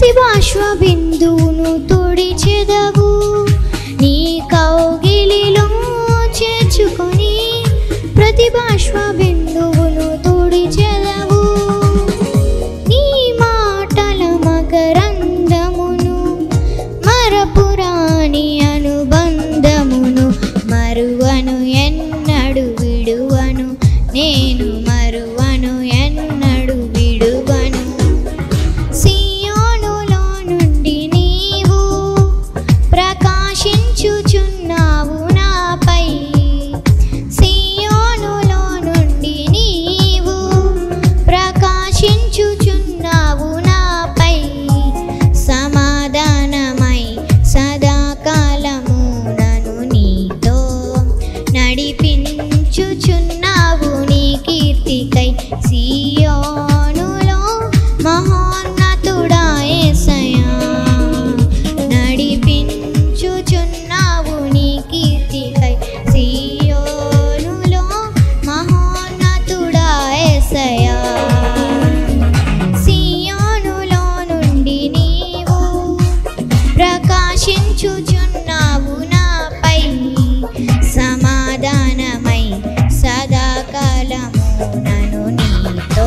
ప్రతి బాష్ప బిందువును తోడిచెదవు నీ కౌగిలిలో చేర్చుకొని ప్రతి బాష్ప బిందువును తోడిచెదవు నీ మాటల మకరందమును మరపురాని అనుబంధమును మరువను ఎన్నడు విడువను నేను మరువను ఎన్నడు విడువను సియోనులో నుండి నీవు ప్రకాశించుచున్నావు నాపై సియోనులో నుండి నీవు ప్రకాశించుచున్నావు నాపై సమాధానమై సదాకాలము నను నీతో నడిపించుచున్నావు నీ కీర్తికై సియోనులో మహోన్నతుడా యేసయ్యా నడిపించుచున్నావు నీ కీర్తికై సియోనులో మహోన్నతుడా యేసయ్యా సియోనులో నుండి నీవు ప్రకాశించుచున్నావు నాపై సమాధానమై సదాకాలము నను నీతో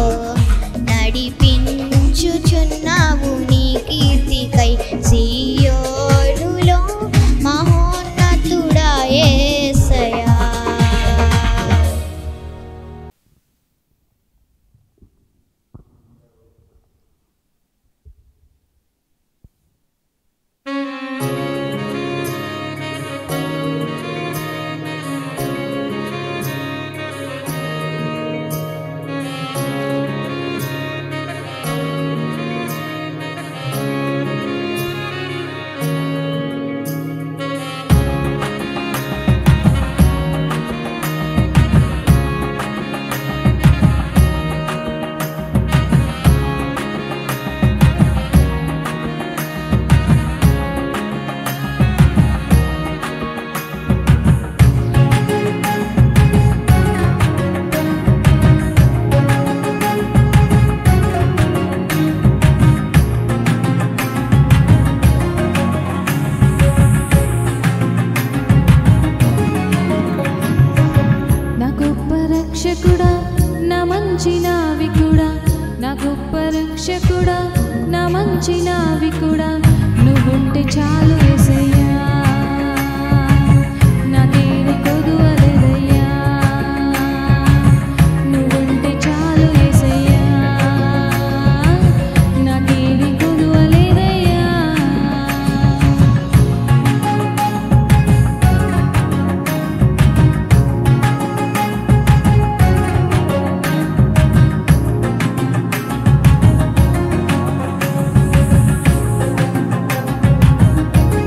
నడిపించుచున్నావు నీ కీర్తికై సియోనులో మహోన్నతుడా యేసయ్యా నా గొప్ప రక్షకుడా నా మంచి నావికుడా నా గొప్ప రక్షకుడా నా మంచి నావికుడా నువ్వుంటే చాలు ఎసయ్యా నాకేది కొదువలేదయ్యా నువ్వుంటే చాలు ఎసయ్యా నాకేది కొదువలేదయ్యా నా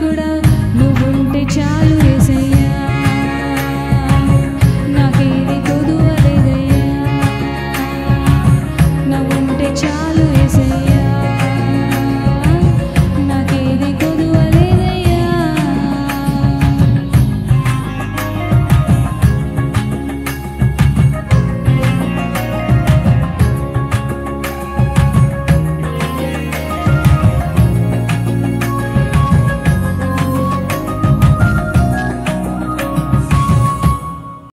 నావికుడా